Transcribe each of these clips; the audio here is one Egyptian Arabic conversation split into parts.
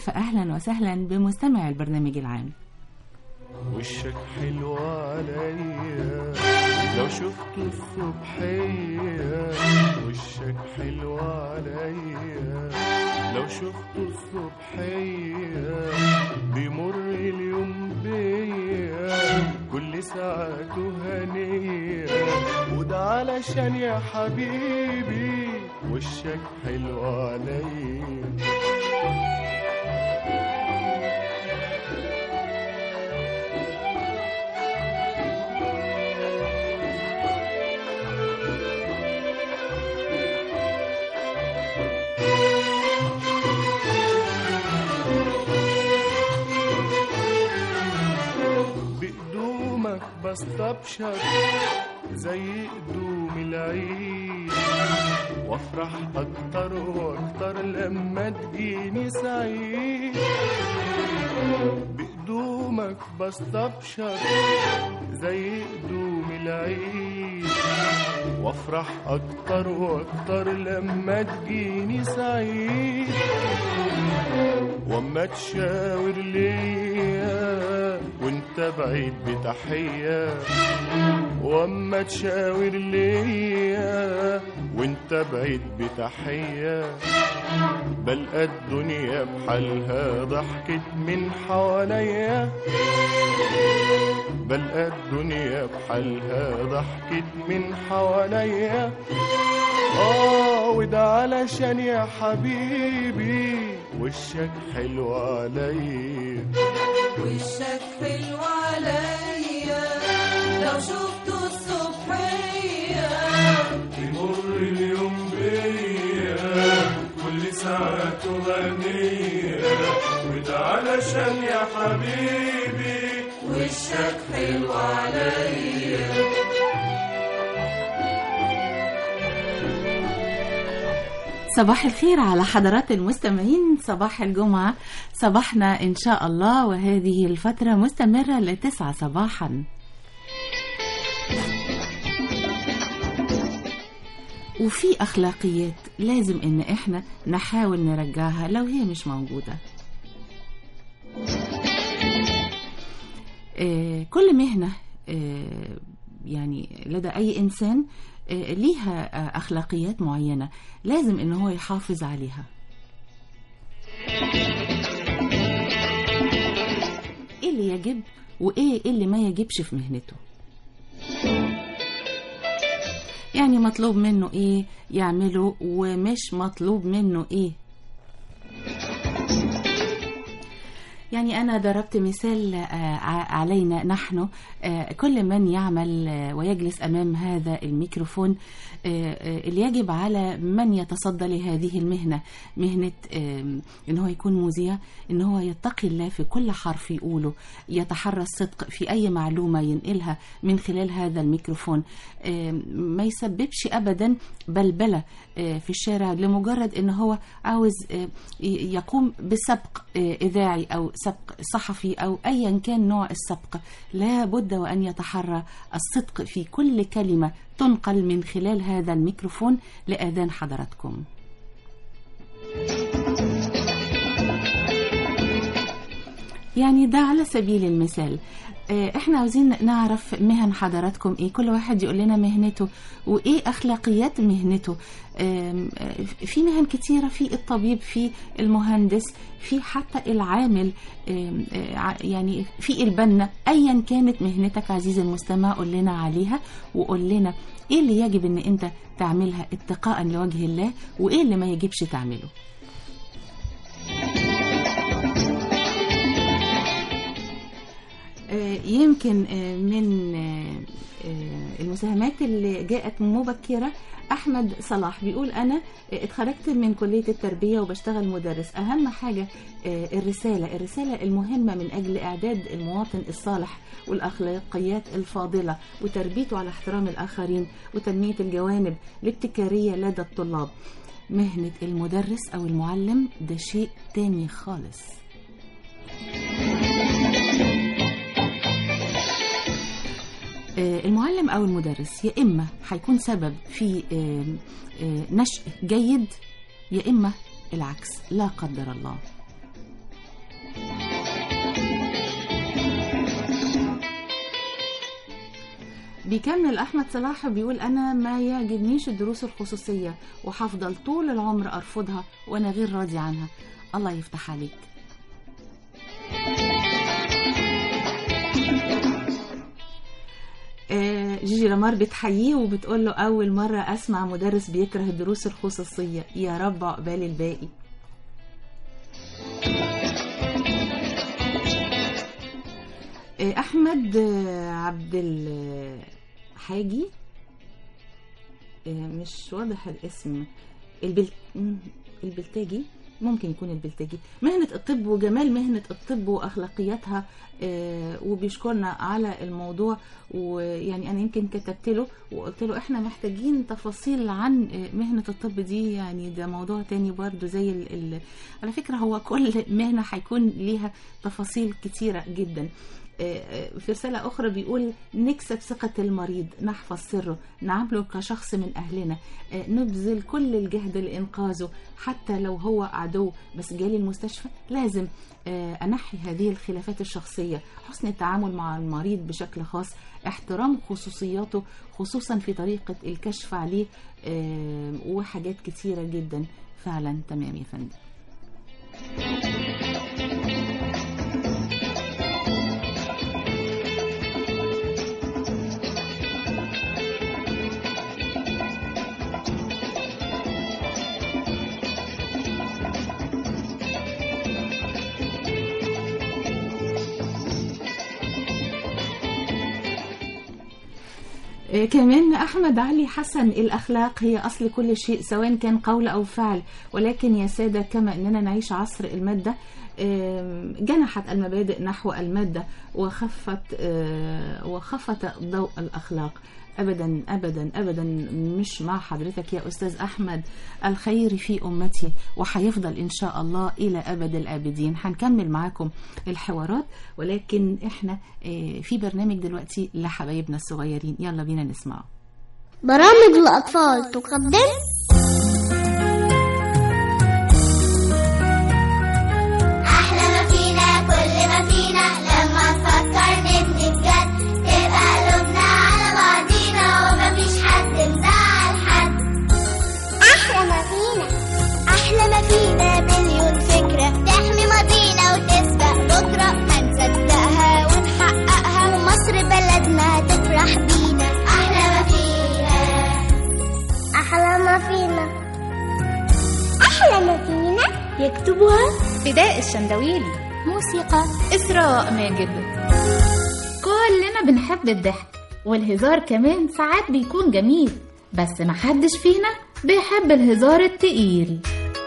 ألف أهلا وسهلا بمستمع البرنامج العام وشك حلو عليا لو شفته الصبحية وشك حلو عليا لو شفته الصبحية بيمر اليوم بيا كل ساعته هنية وده علشان يا حبيبي وشك حلو عليا بقدومك بستبشر زي قدوم العيد وافرح اكتر واكتر لما تجيني سعيد بقدومك بستبشر زي قدوم العيد وافرح اكتر واكتر لما تجيني سعيد واما تشاور ليا وانت بعيد بتحية واما تشاور ليا وانت بعيد بتحية بلقى الدنيا بحالها ضحكت من حواليا بلقى الدنيا بحالها ضحكت من حواليا اه وده علشان يا حبيبي وشك حلو عليا وشك حلو عليا لو شفته الصبحية يمر اليوم بيا كل ساعته غنية وده علشان يا حبيبي وشك حلو عليا صباح الخير على حضرات المستمعين صباح الجمعة صباحنا إن شاء الله وهذه الفترة مستمرة لتسعة صباحا وفي أخلاقيات لازم إن إحنا نحاول نرجعها لو هي مش موجودة آه، كل مهنة آه، يعني لدى أي إنسان آه، ليها آه، أخلاقيات معينة لازم إن هو يحافظ عليها إيه اللي يجب وإيه اللي ما يجبش في مهنته يعني مطلوب منه إيه يعمله ومش مطلوب منه إيه يعني أنا ضربت مثال آه، ع- علينا نحن آه، كل من يعمل آه، ويجلس أمام هذا الميكروفون آه، آه، اللي يجب على من يتصدى لهذه المهنة مهنة آم، إن هو يكون مذيع إن هو يتقي الله في كل حرف يقوله يتحرى الصدق في أي معلومة ينقلها من خلال هذا الميكروفون آم، ما يسببش أبدا بلبلة آه، في الشارع لمجرد إن هو عاوز آه، ي- يقوم بسبق آه، إذاعي أو سبق صحفي أو أيا كان نوع السبق لا بد وأن يتحرى الصدق في كل كلمة تنقل من خلال هذا الميكروفون لآذان حضراتكم يعني ده على سبيل المثال آه، احنا عاوزين نعرف مهن حضراتكم ايه كل واحد يقول لنا مهنته وايه اخلاقيات مهنته آم، آه، في مهن كتيرة في الطبيب في المهندس في حتى العامل آم، آه، ع- يعني في البنا ايا كانت مهنتك عزيزي المستمع قول لنا عليها وقول لنا ايه اللي يجب ان انت تعملها اتقاء لوجه الله وايه اللي ما يجبش تعمله آه، يمكن آه، من آه، آه، المساهمات اللي جاءت مبكرة أحمد صلاح بيقول أنا آه، اتخرجت من كلية التربية وبشتغل مدرس أهم حاجة آه، الرسالة الرسالة المهمة من أجل إعداد المواطن الصالح والأخلاقيات الفاضلة وتربيته على احترام الآخرين وتنمية الجوانب الابتكارية لدى الطلاب مهنة المدرس أو المعلم ده شيء تاني خالص آه، المعلم أو المدرس يا إما هيكون سبب في آه، آه، نشء جيد يا إما العكس لا قدر الله بيكمل احمد صلاح بيقول انا ما يعجبنيش الدروس الخصوصيه وهفضل طول العمر ارفضها وانا غير راضي عنها الله يفتح عليك آه، جيجي لمار بتحييه وبتقول له اول مره اسمع مدرس بيكره الدروس الخصوصيه يا رب عقبال الباقي آه، احمد آه، عبد الحاجي آه، مش واضح الاسم البل... مم، البلتاجي ممكن يكون البلتاجي مهنة الطب وجمال مهنة الطب وأخلاقياتها آه، وبيشكرنا على الموضوع ويعني أنا يمكن كتبت له وقلت له إحنا محتاجين تفاصيل عن آه، مهنة الطب دي يعني ده موضوع تاني برضو زي ال... ال... على فكرة هو كل مهنة هيكون ليها تفاصيل كتيرة جدا في رسالة أخرى بيقول نكسب ثقة المريض نحفظ سره نعامله كشخص من أهلنا نبذل كل الجهد لإنقاذه حتى لو هو عدو بس جالي المستشفى لازم أنحي هذه الخلافات الشخصية حسن التعامل مع المريض بشكل خاص احترام خصوصياته خصوصا في طريقة الكشف عليه وحاجات كتيرة جدا فعلا تمام يا فندم آه، كمان أحمد علي حسن الأخلاق هي أصل كل شيء سواء كان قول أو فعل ولكن يا سادة كما أننا نعيش عصر المادة آم، جنحت المبادئ نحو المادة وخفت آه، وخفت ضوء الأخلاق أبدا أبدا أبدا مش مع حضرتك يا أستاذ أحمد الخير في أمتي وهيفضل إن شاء الله إلى أبد الآبدين هنكمل معاكم الحوارات ولكن إحنا آه، في برنامج دلوقتي لحبايبنا الصغيرين يلا بينا نسمعه برامج الأطفال تقدم أحلى ما فينا كل ما فينا لما نفكر نبني بجد تبقى قلوبنا على بعضينا ومفيش حد مزعل حد أحلى ما فينا أحلى ما فينا مليون فكرة تحمي ماضينا وتسبق بكرة هنصدقها ونحققها ومصر بلدنا تفرح بينا أحلى ما فينا أحلى ما فينا أحلى ما فينا يكتبها فداء الشندويلي موسيقى إسراء ماجد كلنا بنحب الضحك والهزار كمان ساعات بيكون جميل بس محدش فينا بيحب الهزار التقيل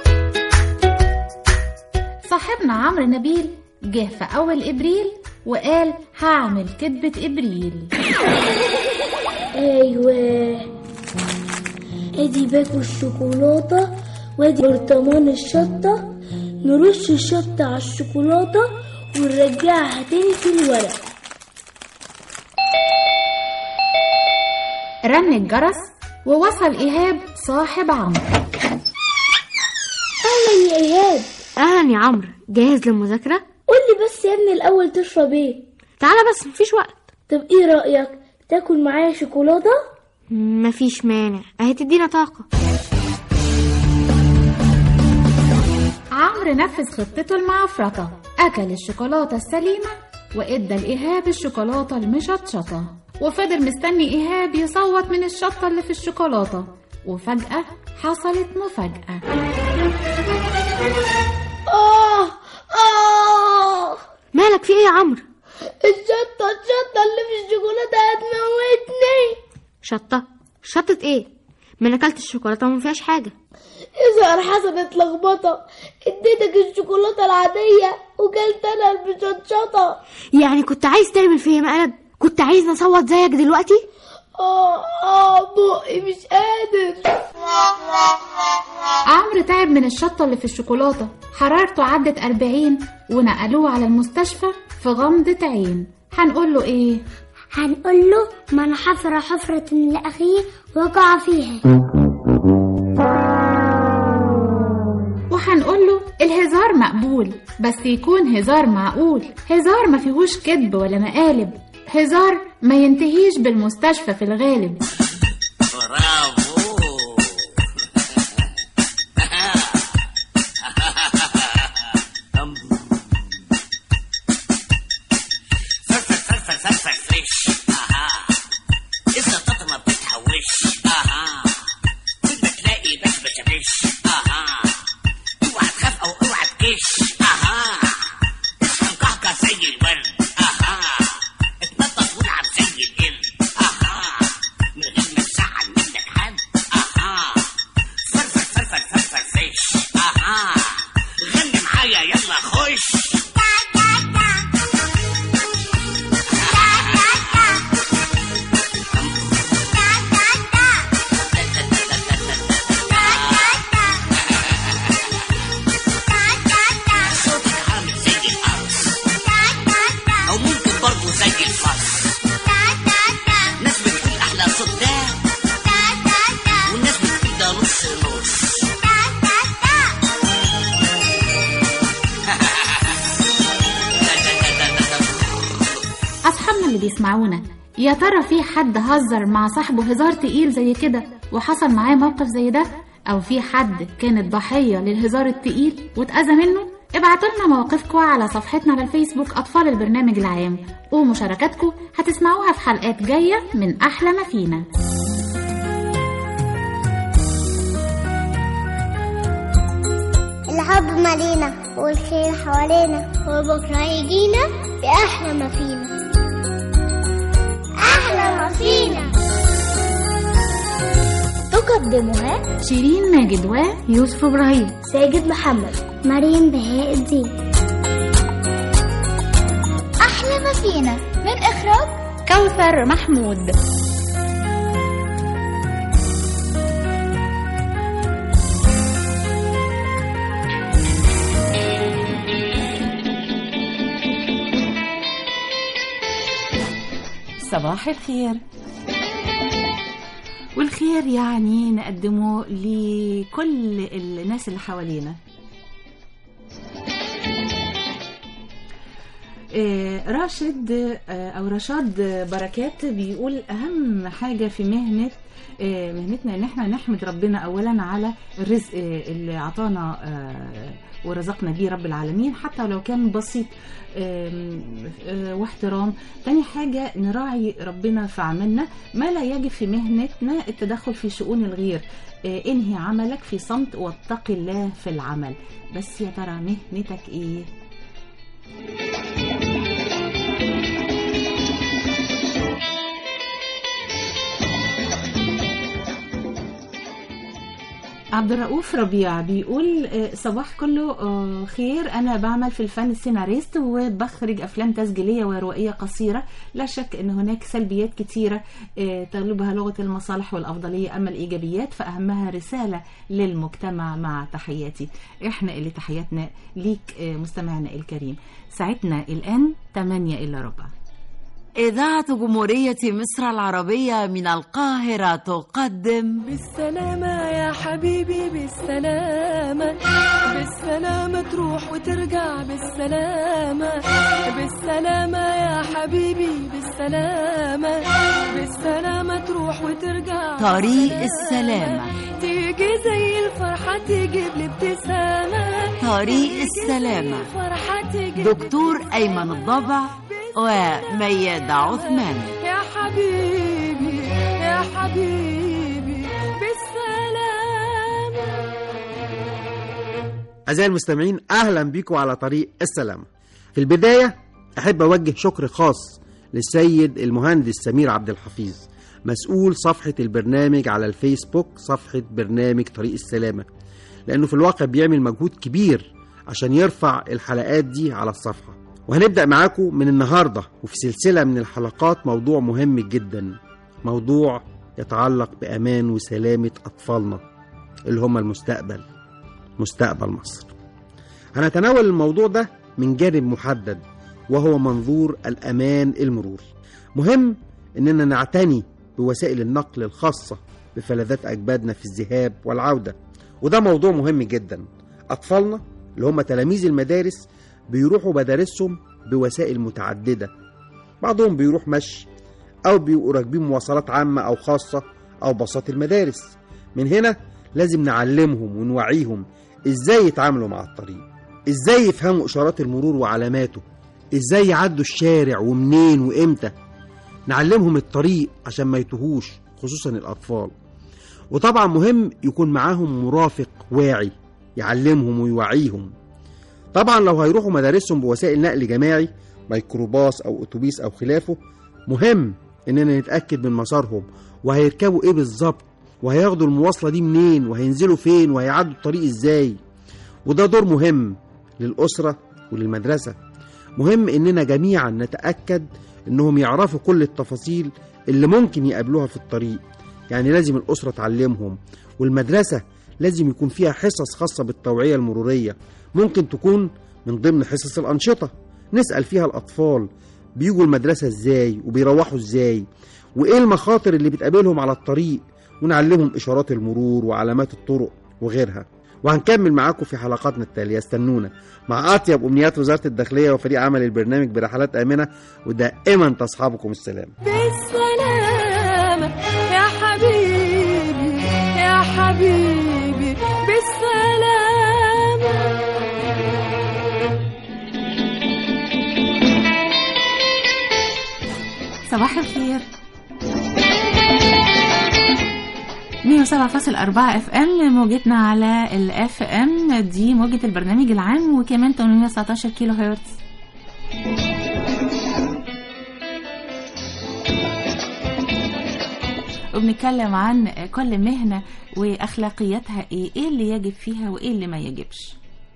صاحبنا عمرو نبيل جه في أول إبريل وقال هعمل كدبة إبريل أيوة ادي باكو الشوكولاتة وادي برطمان الشطة نرش الشطة على الشوكولاتة ونرجعها تاني في الورق رن الجرس ووصل إيهاب صاحب عمرو أهلا يا إيهاب اهلا يا عمرو جاهز للمذاكره قولي بس يا ابني الأول تشرب ايه تعالى بس مفيش وقت طب ايه رأيك تاكل معايا شوكولاتة مفيش مانع اهي تدينا طاقه عمرو نفذ خطته المعفرطة أكل الشوكولاتة السليمة وإدى لإيهاب الشوكولاتة المشطشطة وفضل مستني إيهاب يصوت من الشطة اللي في الشوكولاتة وفجأة حصلت مفاجأة آه آه مالك في ايه يا عمرو الشطة الشطة اللي في الشوكولاتة هتموتني شطه شطه ايه ما انا اكلت الشوكولاته وما فيهاش حاجه يظهر حصلت لخبطة اديتك الشوكولاتة العادية وكلت انا المشطشطة يعني كنت عايز تعمل فيا مقلب كنت عايز نصوت زيك دلوقتي اه اه بقي مش قادر عمرو تعب من الشطة اللي في الشوكولاتة حرارته عدت أربعين ونقلوه على المستشفى في غمضة عين هنقول له إيه؟ هنقول له من حفر حفرة لأخيه وقع فيها وهنقول له الهزار مقبول بس يكون هزار معقول هزار ما فيهوش كذب ولا مقالب هزار ما ينتهيش بالمستشفى في الغالب برافو فرفر فرفر فرفر فريش اها اذا طاطا ما بتتهوش اها بدك تلاقي بس بشبش اها اوعى تخاف او اوعى تكش اها اسهم قهقه زي الورد اها اتنطط والعب زي القرد اها من غير ما تزعل منك حد اها فرفر فرفر فرفر فيش اها غني معايا يلا خش صوتك عامل زي القرص او ممكن برضه زي الفص ناس بتقول احلى صوت ده والناس بتقول ده نص نص أصحابنا اللي بيسمعونا يا ترى في حد هزر مع صاحبه هزار تقيل زي كده وحصل معاه موقف زي ده أو في حد كانت ضحية للهزار التقيل واتأذى منه ابعتوا لنا مواقفكم على صفحتنا على الفيسبوك أطفال البرنامج العام ومشاركاتكم هتسمعوها في حلقات جاية من أحلى ما فينا الحب مالينا والخير حوالينا وبكرة يجينا بأحلى ما فينا أحلى ما فينا تقدمها شيرين ماجد و يوسف إبراهيم ساجد محمد مريم بهاء الدين أحلى ما فينا من إخراج كوثر محمود صباح الخير والخير يعني نقدمه لكل الناس اللي حوالينا آه، راشد آه، او رشاد بركات بيقول اهم حاجه في مهنه آه، مهنتنا ان احنا نحمد ربنا اولا على الرزق آه، اللي عطانا آه، ورزقنا بيه رب العالمين حتى ولو كان بسيط آم، آه، واحترام تاني حاجة نراعي ربنا في عملنا ما لا يجب في مهنتنا التدخل في شؤون الغير آه، انهي عملك في صمت واتق الله في العمل بس يا ترى مهنتك ايه عبد الرؤوف ربيع بيقول آه، صباح كله آه، خير انا بعمل في الفن سيناريست وبخرج افلام تسجيليه وروائيه قصيره لا شك ان هناك سلبيات كتيره آه، تغلبها لغه المصالح والافضليه اما الايجابيات فاهمها رساله للمجتمع مع تحياتي احنا اللي تحياتنا ليك آه، مستمعنا الكريم ساعتنا الان 8 الا ربع إذاعة جمهورية مصر العربية من القاهرة تقدم بالسلامة يا حبيبي بالسلامة بالسلامة تروح وترجع بالسلامة بالسلامة يا حبيبي بالسلامة بالسلامة تروح وترجع طريق بالسلامة. السلامة. تيجي زي الفرحة تجيب لي ابتسامة طريق تيجي السلامة. زي الفرحة تجيب دكتور أيمن الضبع وميادة عثمان يا حبيبي يا حبيبي بالسلامة أعزائي المستمعين أهلا بكم على طريق السلامة في البداية أحب أوجه شكر خاص للسيد المهندس سمير عبد الحفيظ مسؤول صفحة البرنامج على الفيسبوك صفحة برنامج طريق السلامة لأنه في الواقع بيعمل مجهود كبير عشان يرفع الحلقات دي على الصفحة وهنبدأ معاكم من النهاردة وفي سلسلة من الحلقات موضوع مهم جدا موضوع يتعلق بأمان وسلامة أطفالنا اللي هم المستقبل مستقبل مصر هنتناول الموضوع ده من جانب محدد وهو منظور الأمان المروري مهم إننا نعتني بوسائل النقل الخاصة بفلذات أجدادنا في الذهاب والعودة وده موضوع مهم جدا أطفالنا اللي هم تلاميذ المدارس بيروحوا مدارسهم بوسائل متعددة بعضهم بيروح مشي أو بيبقوا راكبين مواصلات عامة أو خاصة أو باصات المدارس من هنا لازم نعلمهم ونوعيهم إزاي يتعاملوا مع الطريق إزاي يفهموا إشارات المرور وعلاماته إزاي يعدوا الشارع ومنين وإمتى نعلمهم الطريق عشان ما يتوهوش خصوصا الأطفال وطبعا مهم يكون معاهم مرافق واعي يعلمهم ويوعيهم طبعا لو هيروحوا مدارسهم بوسائل نقل جماعي ميكروباص او اتوبيس او خلافه مهم اننا نتاكد من مسارهم وهيركبوا ايه بالظبط وهياخدوا المواصله دي منين وهينزلوا فين وهيعدوا الطريق ازاي وده دور مهم للاسره وللمدرسه مهم اننا جميعا نتاكد انهم يعرفوا كل التفاصيل اللي ممكن يقابلوها في الطريق يعني لازم الاسره تعلمهم والمدرسه لازم يكون فيها حصص خاصه بالتوعيه المروريه ممكن تكون من ضمن حصص الانشطه نسال فيها الاطفال بيجوا المدرسه ازاي وبيروحوا ازاي وايه المخاطر اللي بتقابلهم على الطريق ونعلمهم اشارات المرور وعلامات الطرق وغيرها وهنكمل معاكم في حلقاتنا التاليه استنونا مع اطيب امنيات وزاره الداخليه وفريق عمل البرنامج برحلات امنه ودائما تصحبكم السلام بالسلامة يا حبيبي يا حبيبي بالسلامة صباح الخير 107.4 اف ام موجتنا على الاف ام دي موجة البرنامج العام وكمان 819 كيلو هرتز وبنتكلم عن كل مهنة واخلاقياتها ايه ايه اللي يجب فيها وايه اللي ما يجبش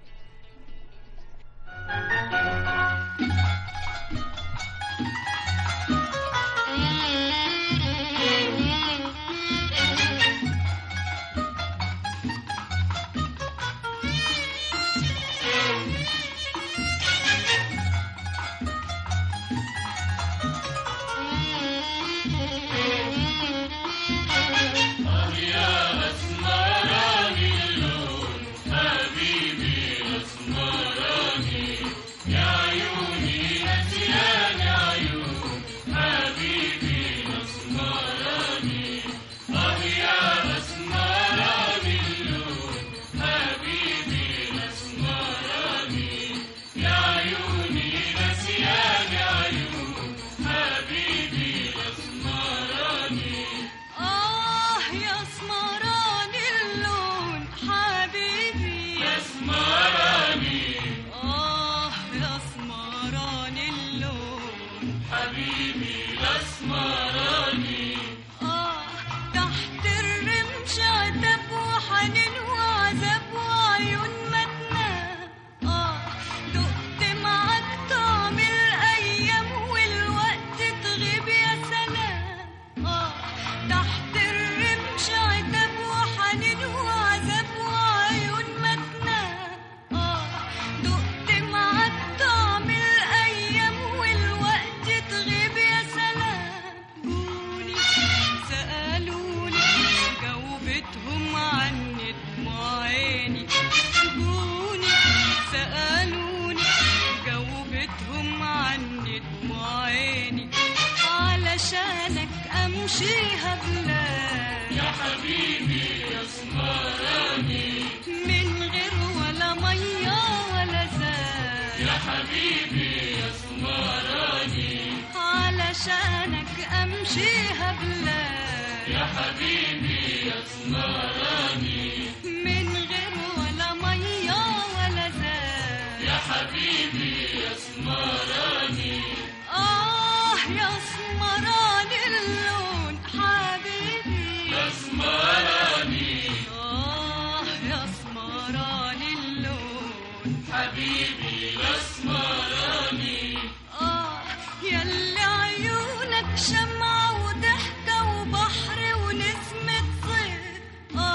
آه يا سمران اللون حبيبي يا سمراني آه يا سمران اللون حبيبي يا سمراني آه تحت الرمش عتب وحنين وعذاب وعيون مدنى آه دقت معاك طعم الأيام والوقت تغيب يا سلام آه تحت الرمش عتب وحنين وعذاب وعيون مدنى آه دقت معاك طعم الأيام والوقت تغيب يا سلام جوني سألوني جاوبتهم عني دموع عيني جوني سألوني جاوبتهم عني دموع عيني علشانك أمشيها بلاد يا حبيبي يا سمراني من غير ولا مية ولا زاد يا حبيبي يا سمراني علشانك أمشيها بلاد يا حبيبي يا سمراني من غير ولا مية ولا زاد يا حبيبي يا سمراني آه يا سمراني اللون حبيبي يا سمراني آه يا سمراني اللون حبيبي يا سمراني آه ياللي عيونك شمعة وضحكة وبحر ونسمة صيف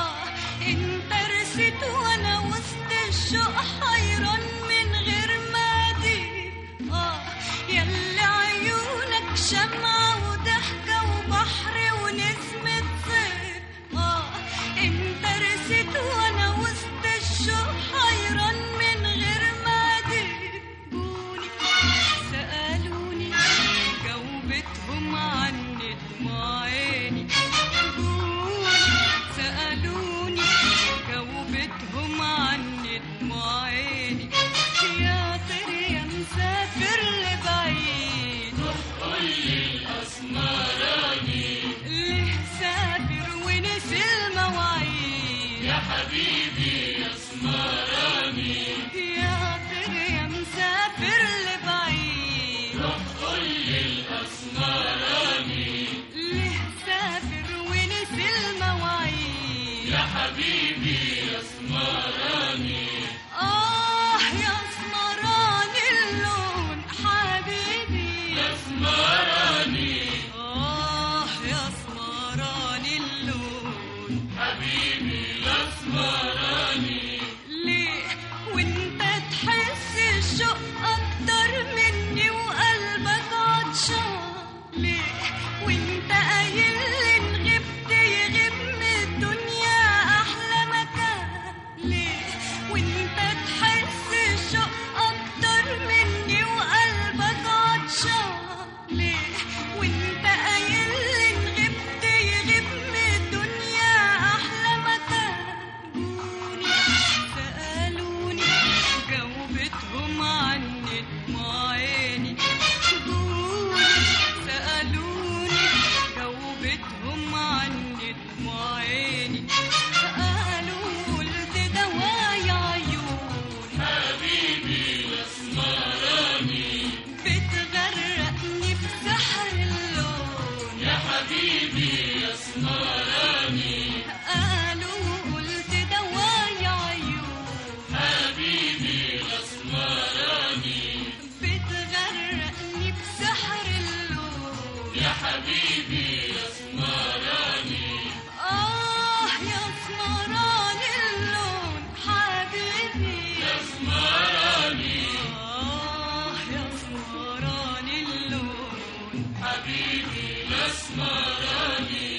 حبيبي يا اسمراني يا طير يا مسافر لبعيد روح قول للأسمراني ليه سافر ونسي المواعيد يا حبيبي يا اسمراني آه يا اسمراني اللون حبيبي يا اسمراني آه يا اسمراني اللون حبيبي الأسمراني ليه وانت تحس الشوق اكتر مني وقلبك عطشان ليه وانت قايل لي إن غبت يغيب من الدنيا احلى مكان ليه وانت تحس الشوق اكتر مني وقلبك عطشان ليه وانت قايل لي إن غبت يغيب من الدنيا احلى مكان جوني سألوني جاوبتهم عني دموع عيني جوني سألوني جاوبتهم عني دموع عيني قالوا قلت دوايا عيون حبيبي الأسمراني بتغرقني في سحر اللون يا حبيبي يا اسمراني قالوا قلت دوايا عيون حبيبي الأسمراني بتغرقني بسحر اللون يا حبيبي يا اسمراني آه يا اسمراني اللون حبيبي يا اسمراني آه يا اسمراني اللون حبيبي الأسمراني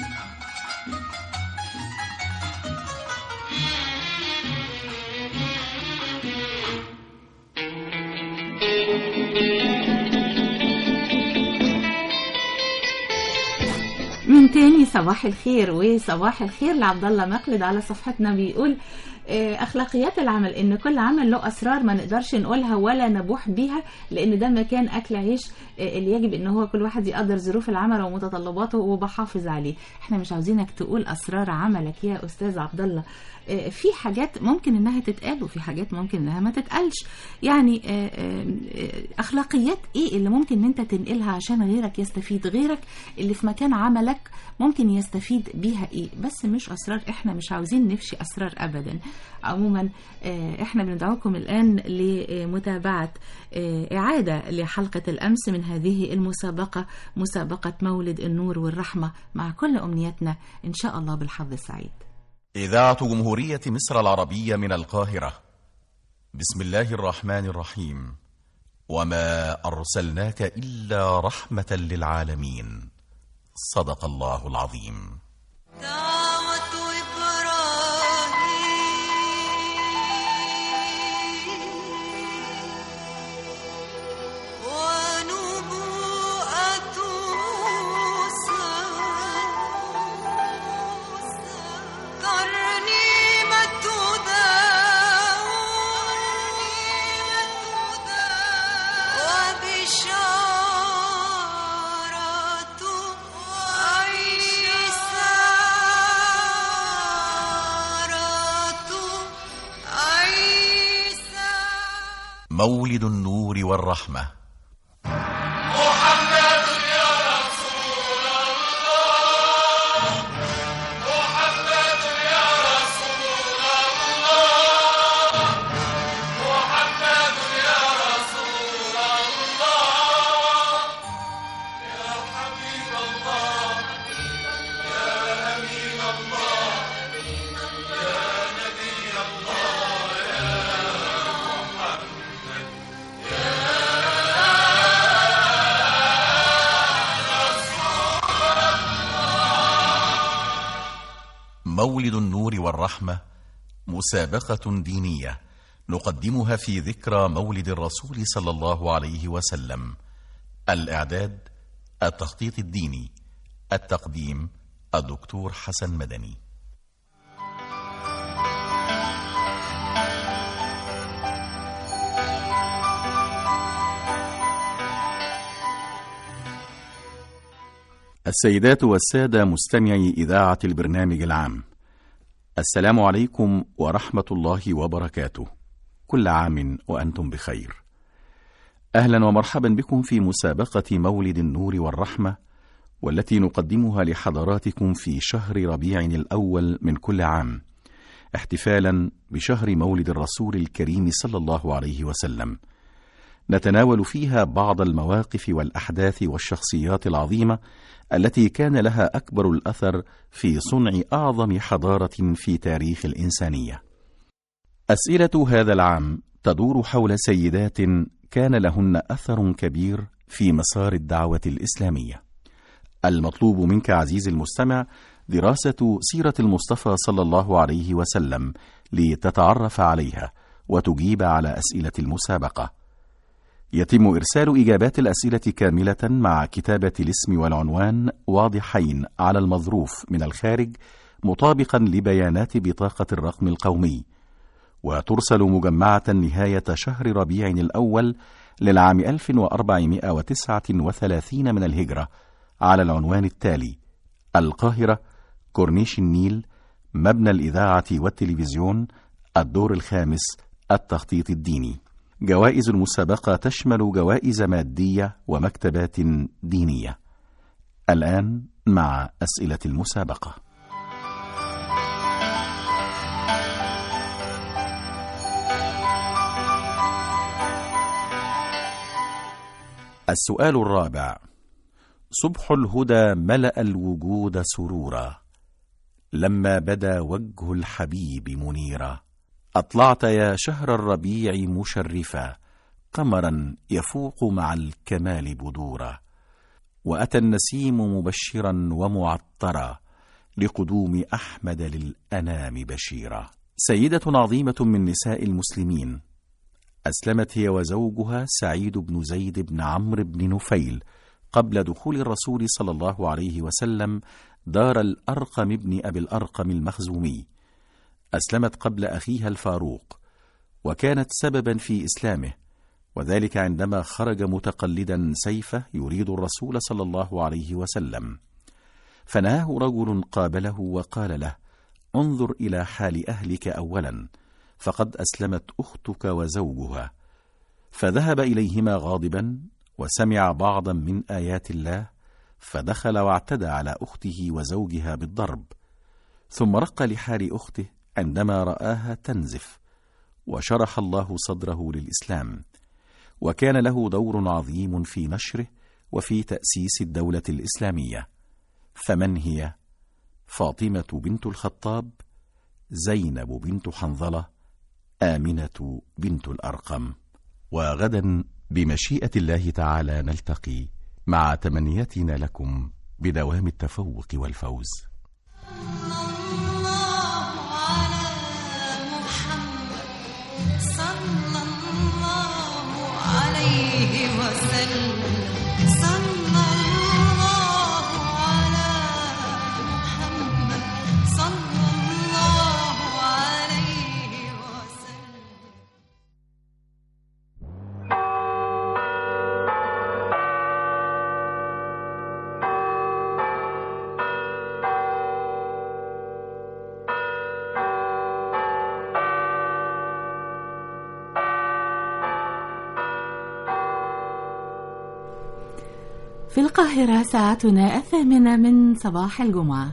من تاني صباح الخير وصباح الخير لعبد الله مقلد على صفحتنا بيقول آه، اخلاقيات العمل ان كل عمل له اسرار ما نقدرش نقولها ولا نبوح بيها لان ده مكان اكل عيش آه، اللي يجب ان هو كل واحد يقدر ظروف العمل ومتطلباته وبحافظ عليه احنا مش عاوزينك تقول اسرار عملك يا استاذ عبد الله آه، في حاجات ممكن انها تتقال وفي حاجات ممكن انها ما تتقالش يعني آه، آه، آه، اخلاقيات ايه اللي ممكن ان انت تنقلها عشان غيرك يستفيد غيرك اللي في مكان عملك ممكن يستفيد بيها ايه بس مش اسرار احنا مش عاوزين نفشي اسرار ابدا عموما آه، احنا بندعوكم الان لمتابعه آه، اعاده لحلقه الامس من هذه المسابقه مسابقه مولد النور والرحمه مع كل امنياتنا ان شاء الله بالحظ السعيد إذاعة جمهورية مصر العربية من القاهرة بسم الله الرحمن الرحيم وما أرسلناك إلا رحمة للعالمين صدق الله العظيم دعوة إبراهيم ونبوءة موسى ترنيمة داود وبشارة عيسى عيسى مولد النور والرحمة محمد يا رسول الله محمد يا رسول الله محمد يا رسول الله يا حبيب الله يا أمين الله يا نبي الله يا محمد مولد النور والرحمة مسابقة دينية نقدمها في ذكرى مولد الرسول صلى الله عليه وسلم الإعداد التخطيط الديني التقديم الدكتور حسن مدني السيدات والسادة مستمعي إذاعة البرنامج العام السلام عليكم ورحمة الله وبركاته. كل عام وأنتم بخير. أهلا ومرحبا بكم في مسابقة مولد النور والرحمة والتي نقدمها لحضراتكم في شهر ربيع الأول من كل عام. احتفالا بشهر مولد الرسول الكريم صلى الله عليه وسلم. نتناول فيها بعض المواقف والأحداث والشخصيات العظيمة التي كان لها أكبر الأثر في صنع أعظم حضارة في تاريخ الإنسانية. أسئلة هذا العام تدور حول سيدات كان لهن أثر كبير في مسار الدعوة الإسلامية. المطلوب منك عزيزي المستمع دراسة سيرة المصطفى صلى الله عليه وسلم لتتعرف عليها وتجيب على أسئلة المسابقة. يتم إرسال إجابات الأسئلة كاملة مع كتابة الاسم والعنوان واضحين على المظروف من الخارج مطابقا لبيانات بطاقة الرقم القومي وترسل مجمعة نهاية شهر ربيع الأول للعام 1439 من الهجرة على العنوان التالي القاهرة كورنيش النيل مبنى الإذاعة والتلفزيون الدور الخامس التخطيط الديني جوائز المسابقة تشمل جوائز مادية ومكتبات دينية. الآن مع أسئلة المسابقة. السؤال الرابع: صبح الهدى ملأ الوجود سرورا، لما بدا وجه الحبيب منيرا. أطلعت يا شهر الربيع مشرفا قمرا يفوق مع الكمال بدورا وأتى النسيم مبشرا ومعطرا لقدوم أحمد للأنام بشيرا سيدة عظيمة من نساء المسلمين أسلمت هي وزوجها سعيد بن زيد بن عمرو بن نفيل قبل دخول الرسول صلى الله عليه وسلم دار الأرقم بن أبي الأرقم المخزومي أسلمت قبل أخيها الفاروق وكانت سببا في إسلامه وذلك عندما خرج متقلدا سيفه يريد الرسول صلى الله عليه وسلم فنهاه رجل قابله وقال له انظر إلى حال أهلك أولا فقد أسلمت أختك وزوجها فذهب إليهما غاضبا وسمع بعضا من آيات الله فدخل واعتدى على أخته وزوجها بالضرب ثم رق لحال أخته عندما رآها تنزف وشرح الله صدره للإسلام وكان له دور عظيم في نشره وفي تأسيس الدولة الإسلامية فمن هي؟ فاطمة بنت الخطاب زينب بنت حنظلة آمنة بنت الأرقم وغدا بمشيئة الله تعالى نلتقي مع تمنياتنا لكم بدوام التفوق والفوز صلى الله عليه وسلم صلى الله على محمد صلى الله عليه وسلم في القاهرة ساعتنا الثامنة من صباح الجمعة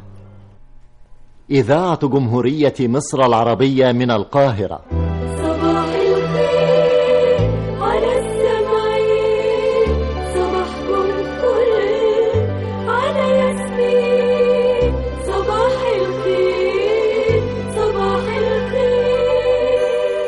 إذاعة جمهورية مصر العربية من القاهرة صباح الخير على السمعين صباحكم فل على ياسمين صباح الخير صباح الخير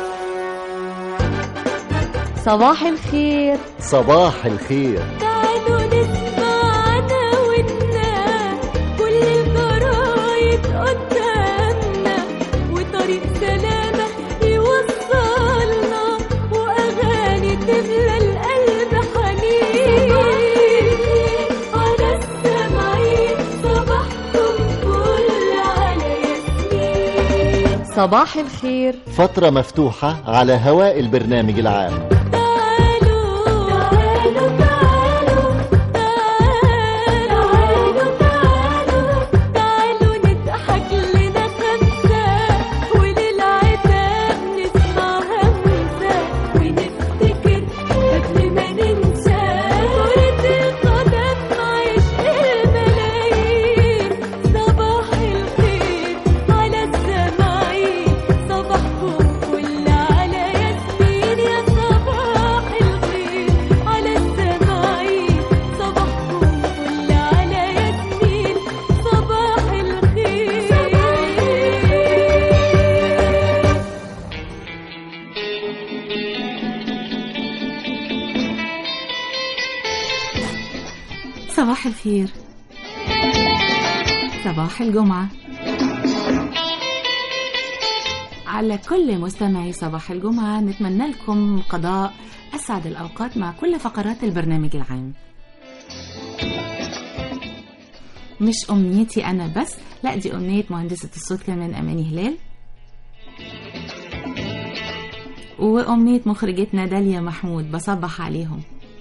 صباح الخير صباح الخير تعالوا نسمع عناويننا كل الجرايد قدامنا وطريق سلامة يوصلنا وأغاني تملى القلب حنين على السمعين صباحكم فل على ياسمين صباح الخير فترة مفتوحة على هواء البرنامج العام تعالوا نضحك لنا خمسة صباح الخير صباح الجمعة على كل مستمعي صباح الجمعة نتمنى لكم قضاء أسعد الأوقات مع كل فقرات البرنامج العام مش أمنيتي أنا بس لا دي أمنية مهندسة الصوت كمان أماني هلال وأمنية مخرجتنا داليا محمود بصبح عليهم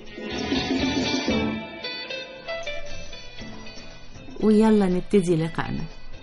ويلا نبتدي لقائنا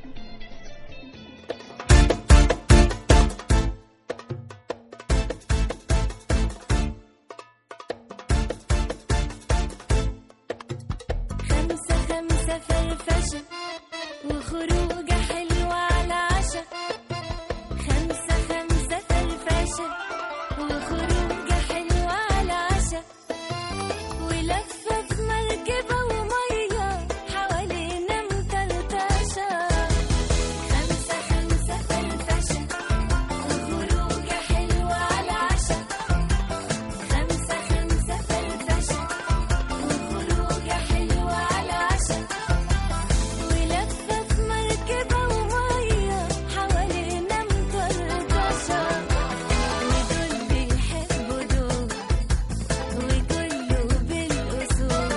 خمسة خمسة فرفشة وخروجة حلوة على عشا خمسة خمسة فرفشة وخروجة حلوة على عشا ولفة في مركبة ومية حوالينا مطرطشة خمسة خمسة فرفشة وخروجة حلوة على عشا خمسة خمسة فرفشة وخروجة حلوة على عشا ولفة في مركبة ومية حوالينا مطرطشة ودول بيحبوا دول وكله بالأصول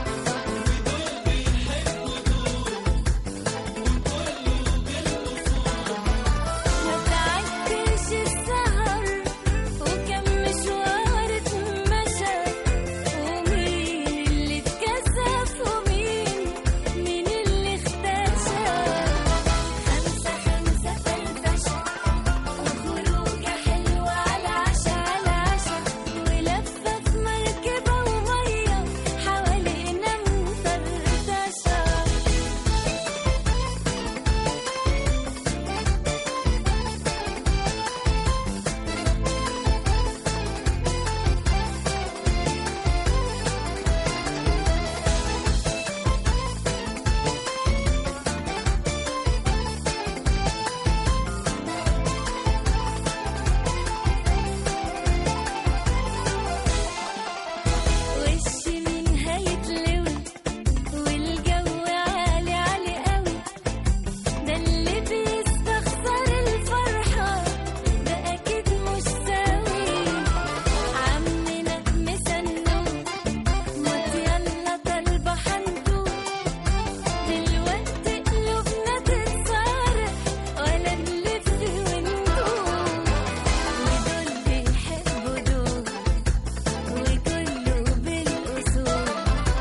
ما تعديش السهر وكم مشوار اتمشى ومين اللي اتكسف ومين مين اللي اختشى خمسة خمسة فرفشة وخروجة حلوة على عشا على عشا ولفة في مركبة ومية حوالينا مفرفشة وش مين هيتلوي والجو عالي عالي قوي ده اللي بيستخسر الفرحة ده أكيد مش سوي عمنا مسنون موت يلا طالبة حنطوط دلوقتي قلوبنا تتصارع ولا نلف وندور ودول بيحبوا دول وكله بالأصول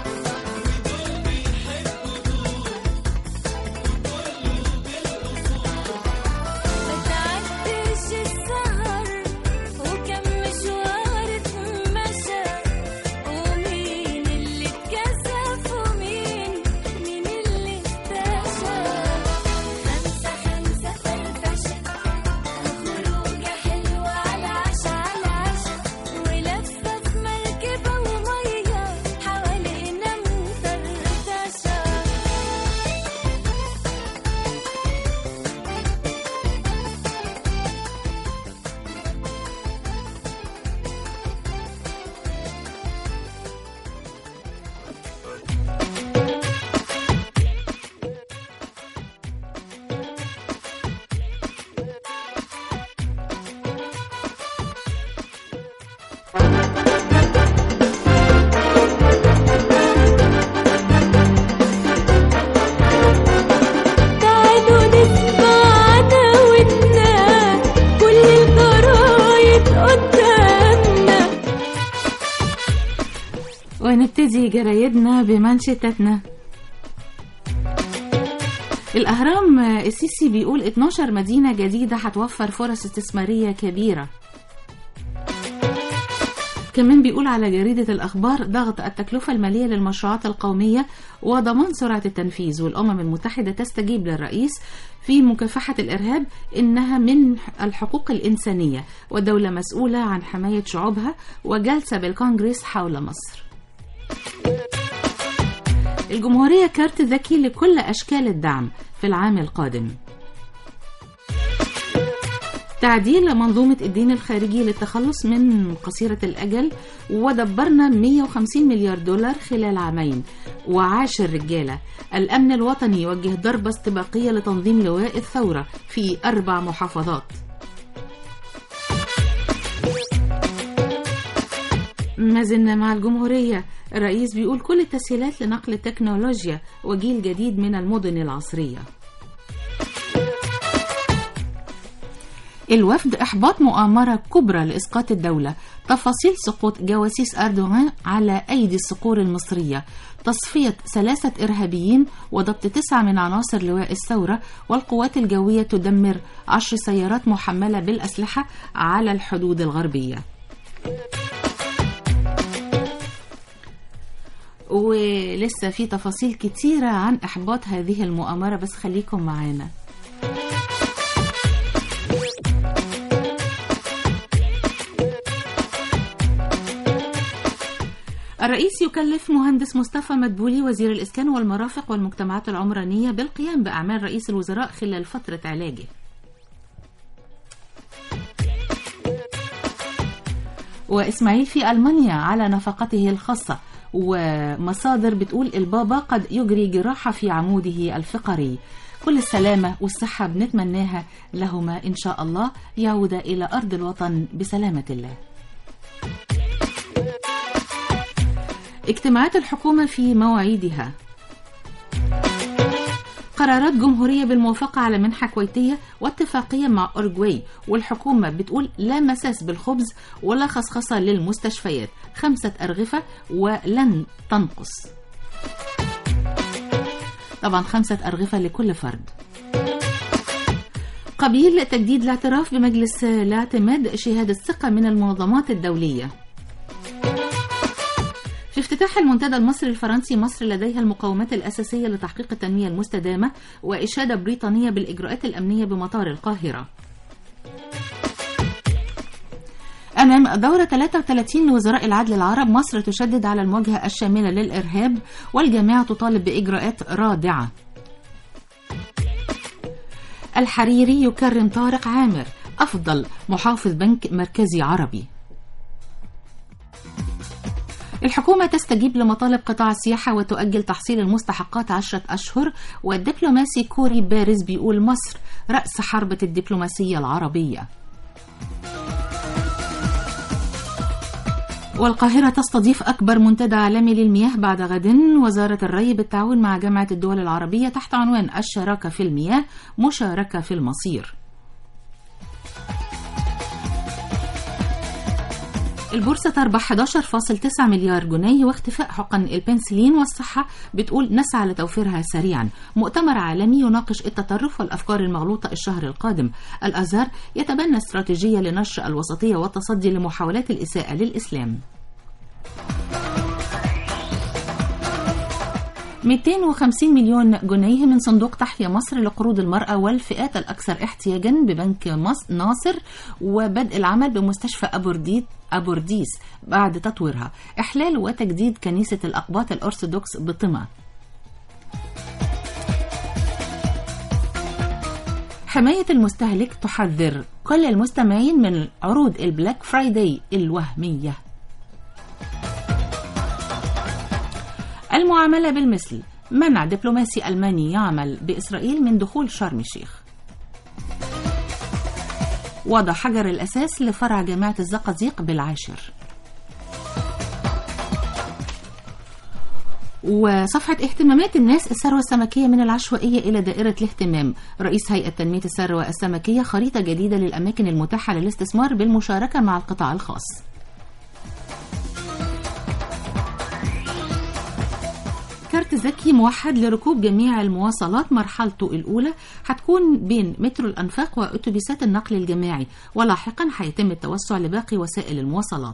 ما تعديش السهر وكم مشوار اتمشى ومين اللي اتكسف ومين مين اللي اختشى خمسة خمسة فرفشة وخروجة حلوة على عشا على عشا ولفة في مركبة ومية حوالينا مطرطشة تعالوا نسمع عداوتنا كل الجرايد قدامنا ونبتدي جرايدنا بمانشيتاتنا الأهرام السيسي بيقول 12 مدينة جديدة هتوفر فرص استثمارية كبيرة كمان بيقول على جريدة الأخبار ضغط التكلفة المالية للمشروعات القومية وضمان سرعة التنفيذ والأمم المتحدة تستجيب للرئيس في مكافحة الإرهاب إنها من الحقوق الإنسانية والدولة مسؤولة عن حماية شعوبها وجلسة بالكونغرس حول مصر الجمهورية كارت ذكي لكل أشكال الدعم في العام القادم تعديل منظومة الدين الخارجي للتخلص من قصيرة الأجل ودبرنا 150 مليار دولار خلال عامين وعاش الرجالة الأمن الوطني يوجه ضربة استباقية لتنظيم لواء الثورة في أربع محافظات ما زلنا مع الجمهورية الرئيس بيقول كل التسهيلات لنقل التكنولوجيا وجيل جديد من المدن العصرية الوفد إحباط مؤامرة كبرى لإسقاط الدولة تفاصيل سقوط جواسيس أردوغان على أيدي الصقور المصرية تصفية ثلاثة إرهابيين وضبط تسعة من عناصر لواء الثورة والقوات الجوية تدمر عشر سيارات محملة بالأسلحة على الحدود الغربية ولسه في تفاصيل كتيرة عن إحباط هذه المؤامرة بس خليكم معانا الرئيس يكلف مهندس مصطفى مدبولي وزير الإسكان والمرافق والمجتمعات العمرانية بالقيام بأعمال رئيس الوزراء خلال فترة علاجه وإسماعيل في ألمانيا على نفقته الخاصة ومصادر بتقول البابا قد يجري جراحة في عموده الفقري كل السلامة والصحة بنتمناها لهما إن شاء الله يعودا إلى أرض الوطن بسلامة الله اجتماعات الحكومة في مواعيدها قرارات جمهورية بالموافقة على منحة كويتية واتفاقية مع أورجواي والحكومة بتقول لا مساس بالخبز ولا خصخصة للمستشفيات خمسة أرغفة ولن تنقص طبعا خمسة أرغفة لكل فرد قبيل تجديد الاعتراف بمجلس الاعتماد شهادة ثقة من المنظمات الدولية في افتتاح المنتدى المصري الفرنسي مصر لديها المقومات الأساسية لتحقيق التنمية المستدامة وإشادة بريطانية بالإجراءات الأمنية بمطار القاهرة أمام دورة 33 لوزراء العدل العرب مصر تشدد على المواجهة الشاملة للإرهاب والجامعة تطالب بإجراءات رادعة الحريري يكرم طارق عامر أفضل محافظ بنك مركزي عربي الحكومة تستجيب لمطالب قطاع السياحة وتؤجل تحصيل المستحقات عشرة أشهر والدبلوماسي كوري بارز بيقول مصر رأس حربة الدبلوماسية العربية والقاهرة تستضيف أكبر منتدى عالمي للمياه بعد غد وزارة الري بالتعاون مع جامعة الدول العربية تحت عنوان الشراكة في المياه مشاركة في المصير البورصة تربح 11.9 مليار جنيه واختفاء حقن البنسلين والصحة بتقول نسعى لتوفيرها سريعا مؤتمر عالمي يناقش التطرف والأفكار المغلوطة الشهر القادم الأزهر يتبنى استراتيجية لنشر الوسطية والتصدي لمحاولات الإساءة للإسلام 250 مليون جنيه من صندوق تحيا مصر لقروض المرأة والفئات الأكثر احتياجا ببنك مصر ناصر وبدء العمل بمستشفى أبورديت أبورديس بعد تطويرها إحلال وتجديد كنيسة الأقباط الأرثوذكس بطمة حماية المستهلك تحذر كل المستمعين من عروض البلاك فرايداي الوهمية المعاملة بالمثل منع دبلوماسي ألماني يعمل بإسرائيل من دخول شرم الشيخ وضع حجر الأساس لفرع جامعة الزقازيق بالعاشر وصفحة اهتمامات الناس الثروة السمكية من العشوائية إلى دائرة الاهتمام رئيس هيئة تنمية الثروة السمكية خريطة جديدة للأماكن المتاحة للاستثمار بالمشاركة مع القطاع الخاص كارت ذكي موحد لركوب جميع المواصلات مرحلته الأولى هتكون بين مترو الأنفاق وأتوبيسات النقل الجماعي ولاحقا هيتم التوسع لباقي وسائل المواصلات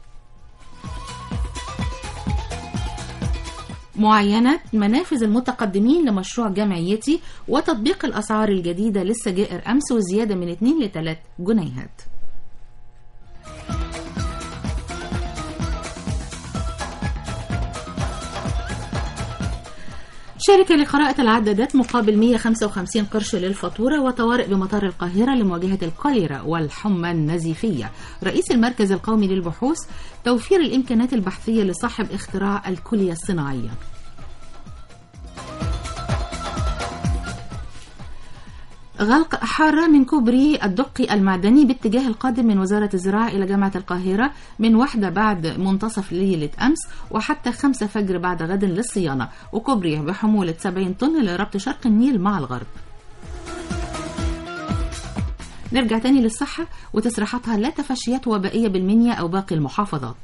معاينة منافذ المتقدمين لمشروع جمعيتي وتطبيق الأسعار الجديدة للسجائر أمس وزيادة من 2 ل 3 جنيهات شركة لقراءة العدادات مقابل 155 قرش للفاتورة وطوارئ بمطار القاهرة لمواجهة الكوليرا والحمى النزيفية رئيس المركز القومي للبحوث توفير الإمكانات البحثية لصاحب اختراع الكلية الصناعية غلق حارة من كوبري الدقي المعدني باتجاه القادم من وزارة الزراعة إلى جامعة القاهرة من واحدة بعد منتصف ليلة أمس وحتى خمسة فجر بعد غد للصيانة وكوبري بحمولة 70 طن لربط شرق النيل مع الغرب نرجع تاني للصحة وتصريحاتها لا تفشيات وبائية بالمنيا أو باقي المحافظات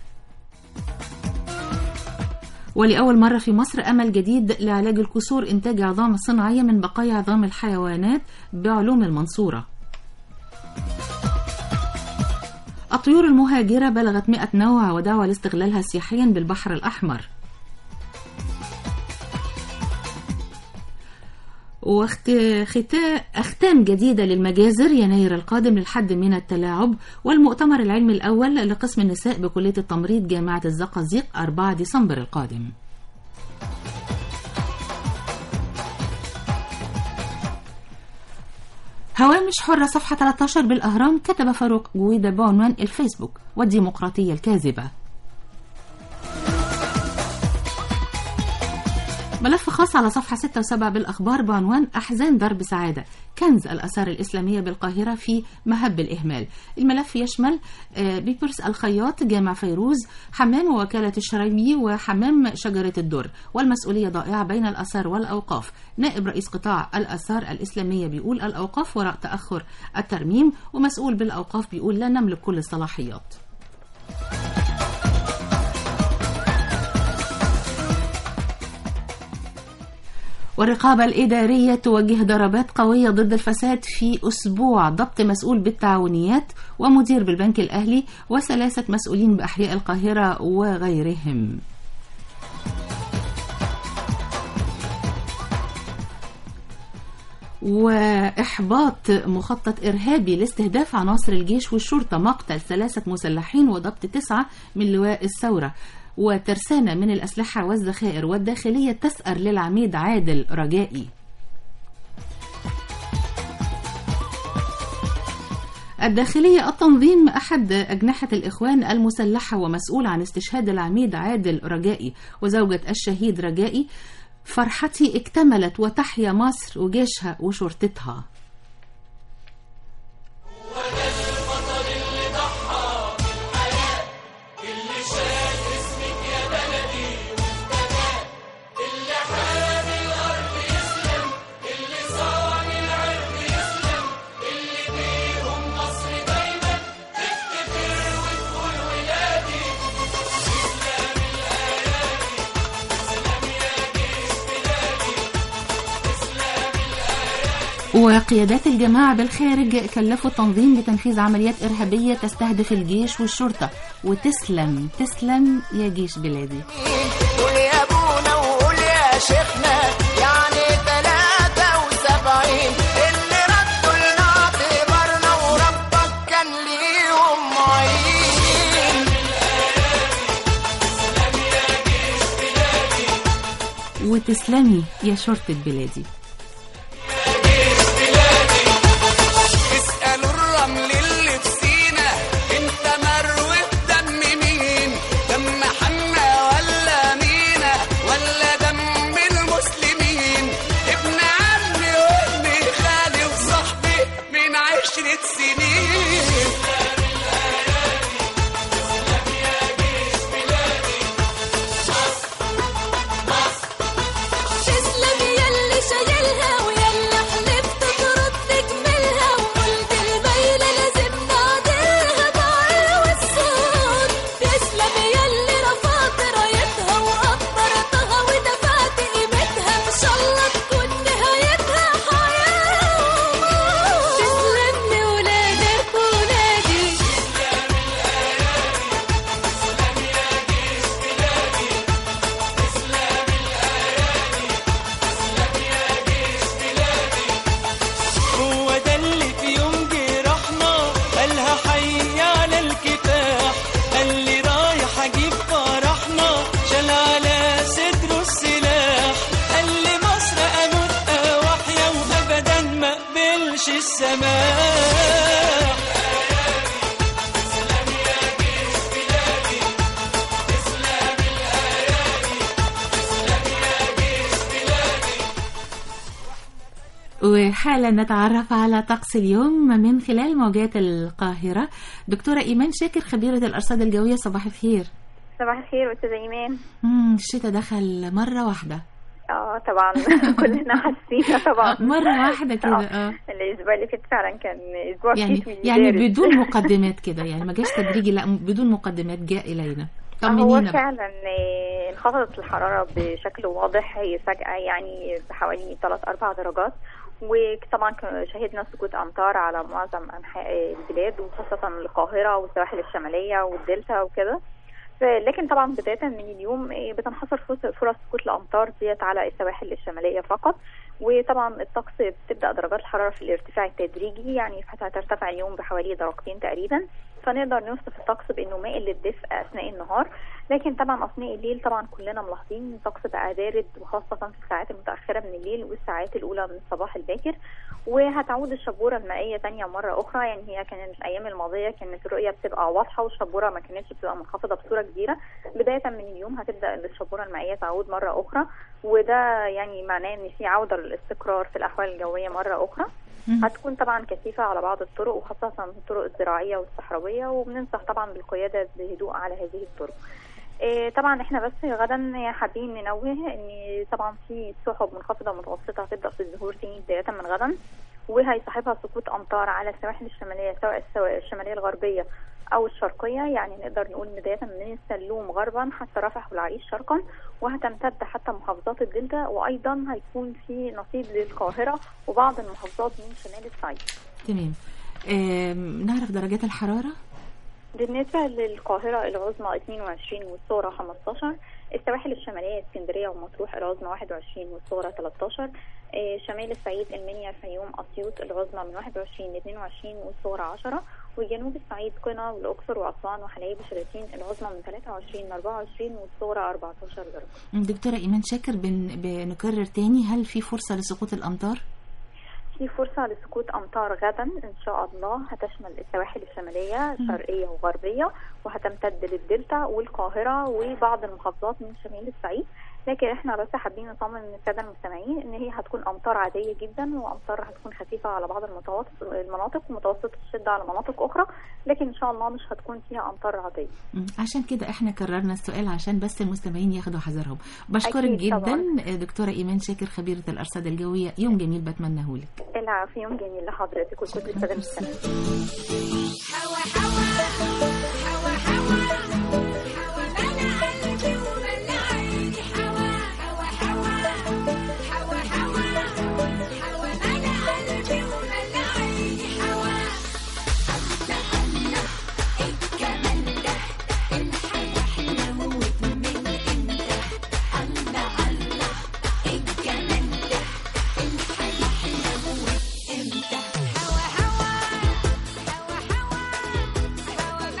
ولأول مرة في مصر أمل جديد لعلاج الكسور إنتاج عظام صناعية من بقايا عظام الحيوانات بعلوم المنصورة الطيور المهاجرة بلغت 100 نوع ودعوة لاستغلالها سياحيا بالبحر الأحمر وختام جديدة للمجازر يناير القادم للحد من التلاعب والمؤتمر العلمي الأول لقسم النساء بكلية التمريض جامعة الزقازيق 4 ديسمبر القادم هوامش حرة صفحة 13 بالأهرام كتب فاروق جويدة بعنوان الفيسبوك والديمقراطية الكاذبة ملف خاص على صفحة 6 و7 بالأخبار بعنوان أحزان درب سعادة كنز الآثار الإسلامية بالقاهرة في مهب الإهمال الملف يشمل آه، بيبرس الخياط جامع فيروز حمام وكالة الشريمي وحمام شجرة الدر والمسؤولية ضائعة بين الآثار والأوقاف نائب رئيس قطاع الآثار الإسلامية بيقول الأوقاف وراء تأخر الترميم ومسؤول بالأوقاف بيقول لا نملك كل الصلاحيات والرقابة الإدارية توجه ضربات قوية ضد الفساد في أسبوع ضبط مسؤول بالتعاونيات ومدير بالبنك الأهلي وثلاثة مسؤولين بأحياء القاهرة وغيرهم وإحباط مخطط إرهابي لاستهداف عناصر الجيش والشرطة مقتل ثلاثة مسلحين وضبط تسعة من لواء الثورة وترسانة من الأسلحة والذخائر والداخلية تسأر للعميد عادل رجائي الداخلية التنظيم أحد أجنحة الإخوان المسلحة ومسؤول عن استشهاد العميد عادل رجائي وزوجة الشهيد رجائي فرحتي اكتملت وتحيا مصر وجيشها وشرطتها البطل اللي ضحى بالحياة اللي شال اسمك يا بلدي وافتدى اللي حامي الأرض يسلم اللي صان العرض يسلم اللي بيهم مصر دايما تفتكر وتقول ولادي إسلام الأيادي سلام يا جيش بلادي إسلام الأيادي وقيادات الجماعة بالخارج كلفوا التنظيم بتنفيذ عمليات إرهابية تستهدف الجيش والشرطة وتسلم تسلم يا جيش بلادي قول يا ابونا وقول يا شيخنا يعني تلاتة وسبعين اللي ردوا لنا اعتبارنا وربك كان ليهم معين وتسلمي يا شرطة بلادي اسألوا الرمل اللي في سينا انت مروي دم مين دم حنا ولا مينا ولا دم المسلمين ابن عمي وابن خالي وصاحبي من عشرة سنين تسلم ياللي شايل وحالا نتعرف على طقس اليوم من خلال موجات القاهرة دكتورة إيمان شاكر خبيرة الأرصاد الجوية صباح الخير صباح الخير استاذه ايمان مم، الشتاء دخل مرة واحدة اه طبعا كلنا حاسين طبعا مرة واحدة كده اه الاسبوع اللي فات فعلا كان اسبوع يعني شتوي يعني بارد. بدون مقدمات كده يعني ما جاش تدريجي لا بدون مقدمات جاء إلينا هو طمنينا بقى. فعلا آه، انخفضت الحرارة بشكل واضح هي فجأة يعني بحوالي 3 4 درجات وطبعا كان- شهدنا سقوط أمطار على معظم أنحاء البلاد وخاصة القاهرة والسواحل الشمالية والدلتا وكده ف- لكن طبعا بداية من اليوم آه، بتنحصر فرص فرص سقوط الأمطار ديت على السواحل الشمالية فقط وطبعا الطقس بتبدأ درجات الحرارة في الارتفاع التدريجي يعني هترتفع اليوم بحوالي درجتين تقريبا فنقدر نوصف الطقس بانه مائل للدفء اثناء النهار لكن طبعا اثناء الليل طبعا كلنا ملاحظين ان الطقس بقى بارد وخاصه في الساعات المتاخره من الليل والساعات الاولى من الصباح الباكر وهتعود الشبوره المائيه تانية مره اخرى يعني هي كانت الايام الماضيه كانت الرؤيه بتبقى واضحه والشبوره ما كانتش بتبقى منخفضه بصوره كبيره بدايه من اليوم هتبدا الشبوره المائيه تعود مره اخرى وده يعني معناه ان في عوده للاستقرار في الاحوال الجويه مره اخرى هتكون طبعا كثيفة على بعض الطرق وخاصة الطرق الزراعية والصحراوية وبننصح طبعا بالقيادة بهدوء على هذه الطرق إيه طبعا احنا بس غدا حابين ننوه ان طبعا في سحب منخفضة متوسطة هتبدأ في الظهور تاني بداية من غدا وهيصاحبها سقوط امطار على السواحل الشمالية سواء السوا- الشمالية الغربية او الشرقية يعني نقدر نقول بداية من السلوم غربا حتى رفح والعريش شرقا وهتمتد حتى محافظات الدلتا وايضا هيكون في نصيب للقاهرة وبعض المحافظات من شمال الصعيد تمام آم، نعرف درجات الحرارة بالنسبة للقاهرة العظمى 22 والصغرى 15 السواحل الشمالية اسكندرية ومطروح العظمى 21 والصغرى 13 آه، شمال الصعيد المنيا الفيوم أسيوط العظمى من 21 ل 22 والصغرى 10 وجنوب الصعيد قنا والأقصر وأسوان وحلايب وشلاتين العظمى من 23 ل 24 والصغرى 14 درجة دكتورة إيمان شاكر بن... بنكرر تاني هل في فرصة لسقوط الأمطار؟ في فرصة لسقوط أمطار غدا إن شاء الله هتشمل السواحل الشمالية شرقية وغربية وهتمتد للدلتا والقاهرة وبعض المحافظات من شمال الصعيد لكن احنا بس حابين نطمن السادة المستمعين ان هي هتكون امطار عادية جدا وامطار هتكون خفيفة على بعض المتوسط المناطق ومتوسطة الشدة على مناطق اخرى لكن ان شاء الله مش هتكون فيها امطار عادية مم، عشان كده احنا كررنا السؤال عشان بس المستمعين ياخدوا حذرهم بشكرك أكيد جدا طبعاً. دكتورة إيمان شاكر خبيرة الأرصاد الجوية يوم جميل بتمناه لك العافية يوم جميل لحضرتك وكل السادة المستمعين امتى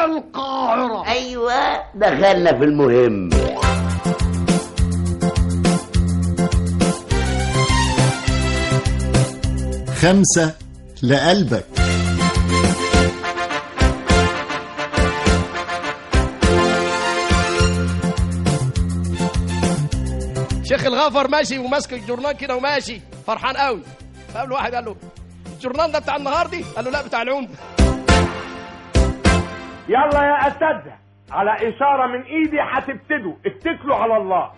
القاهرة ايوه دخلنا في المهم خمسة لقلبك شيخ الغفر ماشي وماسك الجورنال كده وماشي فرحان قوي فقابل واحد قال له الجورنال ده بتاع النهاردي قال له لا بتاع العمده يلا يا اساتذه على اشاره من ايدي هتبتدوا اتكلوا على الله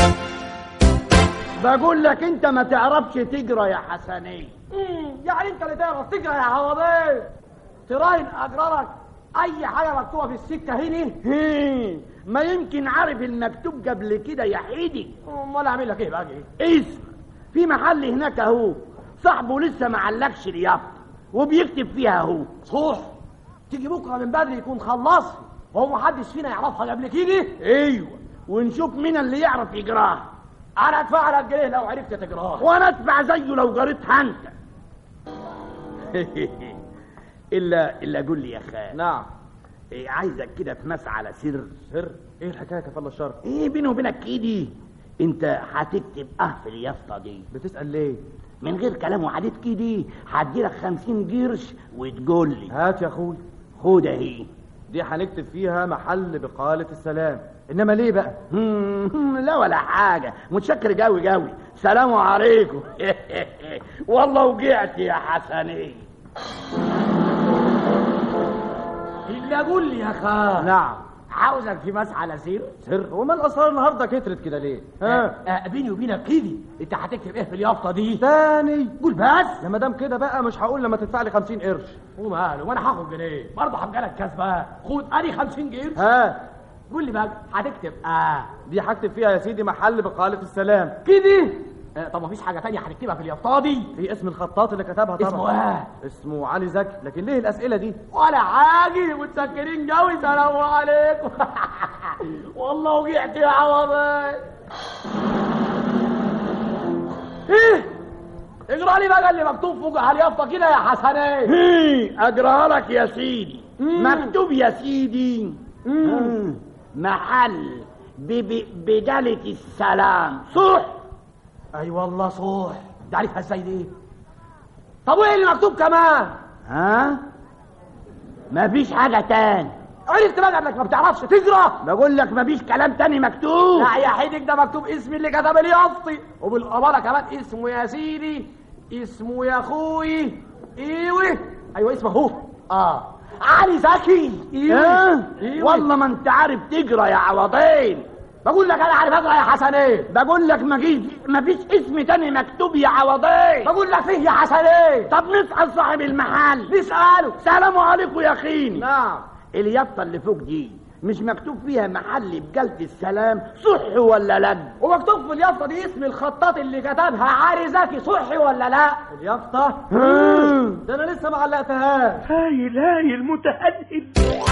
بقول لك انت ما تعرفش تقرا يا حسنين يعني انت اللي تعرف تقرا يا عوضين تراهن اجرارك اي حاجه مكتوبه في السكه هنا هي، ما يمكن عارف المكتوب قبل كده يا حيدي امال اعمل لك ايه بقى ايه اسم في محل هناك اهو صاحبه لسه ما علقش اليافطه وبيكتب فيها اهو صح تيجي بكره من بدري يكون خلص وهو محدش فينا يعرفها قبل كده ايوه ونشوف مين اللي يعرف يقراها انا ادفع لك جنيه لو عرفت تقراها وانا ادفع زيه لو قريتها انت الا الا قول لي يا خال نعم إيه عايزك كده في مسعى على سر سر ايه الحكايه كفل الشر ايه بيني وبينك كده انت هتكتب اه في اليافطه دي بتسال ليه من غير كلام وحديث كده هديلك خمسين قرش وتقول لي هات يا اخوي خد اهي دي هنكتب فيها محل بقالة السلام انما ليه بقى لا ولا حاجة متشكر قوي قوي سلام عليكم والله وقعت يا حسنين الا قول لي يا خال نعم عاوزك في مسعى على سر سر وما الاسرار النهارده كترت كده ليه ها؟ آه بيني وبينك كده انت هتكتب ايه في اليافطه دي تاني قول بس يا مدام كده بقى مش هقول لما تدفع لي 50 قرش وماله وانا هاخد جنيه برضه هبقى لك كسبان خد ادي 50 قرش ها قول لي بقى هتكتب اه دي هكتب فيها يا سيدي محل بقالة السلام كده آه طب مفيش حاجة تانية هنكتبها في اليافطة دي في اسم الخطاط اللي كتبها طبعا اسمه ايه؟ اسمه علي زكي لكن ليه الأسئلة دي؟ ولا حاجة متسكرين قوي سلام عليكم والله وقعت يا عوضي ايه اقرا لي بقى اللي مكتوب فوق على اليافطة كده يا حسنين هي، اقراها لك يا سيدي مكتوب يا سيدي مم. محل ب- بجلة السلام صح اي والله صح ده عارفها ازاي دي طب وايه اللي مكتوب كمان ها مفيش حاجة تاني عرفت بقى انك ما بتعرفش تقرا بقول لك مفيش كلام تاني مكتوب لا يا حيدك ده مكتوب اسم اللي كتب لي يافطي وبالاماره كمان اسمه يا سيدي اسمه يا اخوي ايوه ايوه اسمه هو اه علي زكي ها؟ والله ما انت عارف تقرا يا عوضين بقول لك انا عارف اقرا يا حسنين بقول لك مفيش مفيش اسم تاني مكتوب يا عوضين بقول لك فيه يا حسنين طب نسأل صاحب المحل نسأله سلام عليكم يا خيني نعم اليافطة اللي فوق دي مش مكتوب فيها محل بجلة السلام صح ولا لا ومكتوب في اليافطه دي اسم الخطاط اللي كتبها علي زكي صحي ولا لا اليافطه ده انا لسه ما علقتهاش هايل هايل متهدد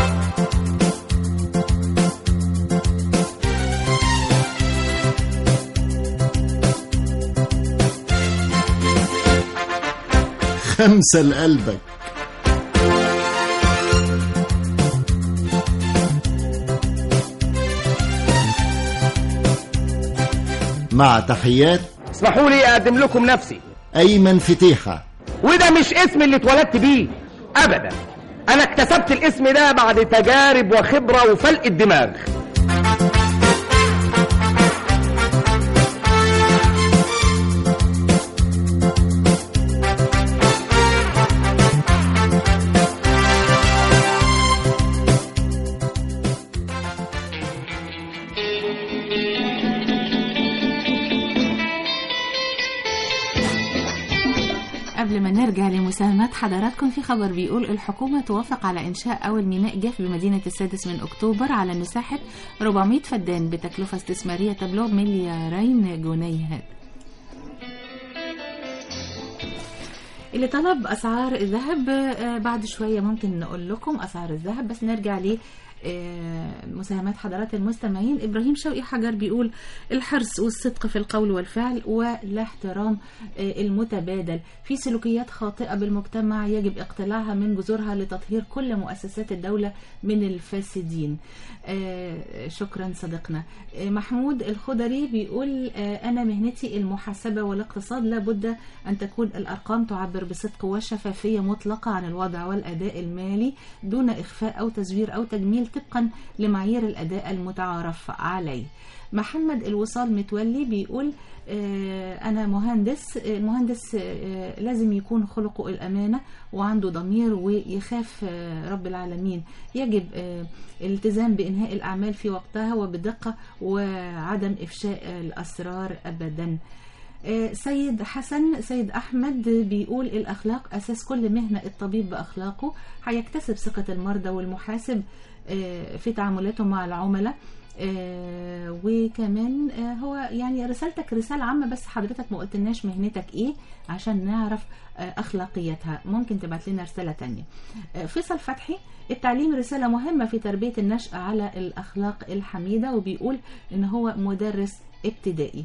خمسة لقلبك مع تحيات اسمحوا لي اقدم لكم نفسي أيمن فتيحة وده مش اسم اللي اتولدت بيه ابدا انا اكتسبت الاسم ده بعد تجارب وخبره وفلق الدماغ قبل ما نرجع لمساهمات حضراتكم في خبر بيقول الحكومة توافق على إنشاء أول ميناء جاف بمدينة السادس من أكتوبر على مساحة 400 فدان بتكلفة استثمارية تبلغ مليارين جنيهات اللي طلب أسعار الذهب آه، بعد شوية ممكن نقول لكم أسعار الذهب بس نرجع آه، مساهمات حضرات المستمعين إبراهيم شوقي حجر بيقول الحرص والصدق في القول والفعل والاحترام آه، المتبادل في سلوكيات خاطئة بالمجتمع يجب اقتلاعها من جذورها لتطهير كل مؤسسات الدولة من الفاسدين آه، شكرا صديقنا آه، محمود الخضري بيقول آه، أنا مهنتي المحاسبة والاقتصاد لابد أن تكون الأرقام تعبر بصدق وشفافية مطلقة عن الوضع والأداء المالي دون إخفاء أو تزوير أو تجميل طبقا لمعايير الأداء المتعارف عليه محمد الوصال متولي بيقول آه، أنا مهندس آه، المهندس آه، لازم يكون خلقه الأمانة وعنده ضمير ويخاف آه، رب العالمين يجب آه، الالتزام بإنهاء الأعمال في وقتها وبدقة وعدم إفشاء الأسرار أبدا آه، سيد حسن سيد أحمد بيقول الأخلاق أساس كل مهنة الطبيب بأخلاقه هيكتسب ثقة المرضى والمحاسب آه، في تعاملاته مع العملاء آه، وكمان آه، هو يعني رسالتك رسالة عامة بس حضرتك ما قلتلناش مهنتك ايه عشان نعرف آه، اخلاقياتها ممكن تبعت لنا رسالة تانية آه، فيصل فتحي التعليم رسالة مهمة في تربية النشء على الأخلاق الحميدة وبيقول إن هو مدرس ابتدائي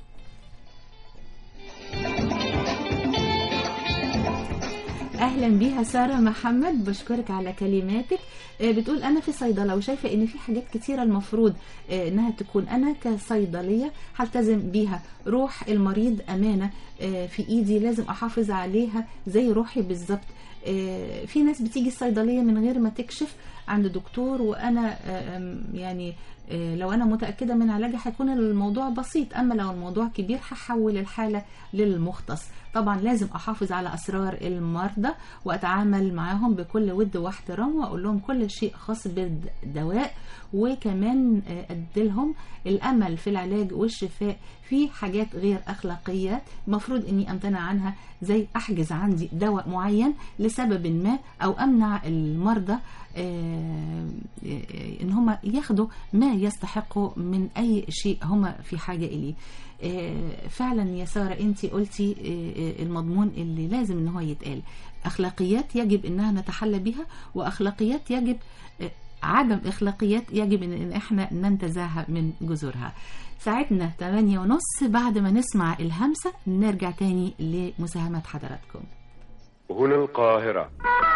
اهلا بيها ساره محمد بشكرك على كلماتك آه، بتقول انا في صيدله وشايفه ان في حاجات كتيره المفروض آه، انها تكون انا كصيدليه هلتزم بيها روح المريض امانه آه، في ايدي لازم احافظ عليها زي روحي بالظبط آه، في ناس بتيجي الصيدليه من غير ما تكشف عند دكتور وانا آه، آم، يعني آه، لو انا متاكده من علاجها هيكون الموضوع بسيط اما لو الموضوع كبير هحول الحاله للمختص طبعا لازم احافظ على اسرار المرضى واتعامل معاهم بكل ود واحترام واقول لهم كل شيء خاص بالدواء وكمان آه، اديلهم الامل في العلاج والشفاء في حاجات غير اخلاقيات المفروض اني امتنع عنها زي احجز عندي دواء معين لسبب ما او امنع المرضى آه، آه، ان هم ياخدوا ما يستحقوا من اي شيء هم في حاجه اليه آه، فعلا يا ساره انت قلتي آه، آه، المضمون اللي لازم ان هو يتقال اخلاقيات يجب انها نتحلى بها واخلاقيات يجب آه، عدم اخلاقيات يجب ان إن احنا ننتزعها من جذورها ساعتنا 8 ونص بعد ما نسمع الهمسه نرجع تاني لمساهمات حضراتكم هنا القاهرة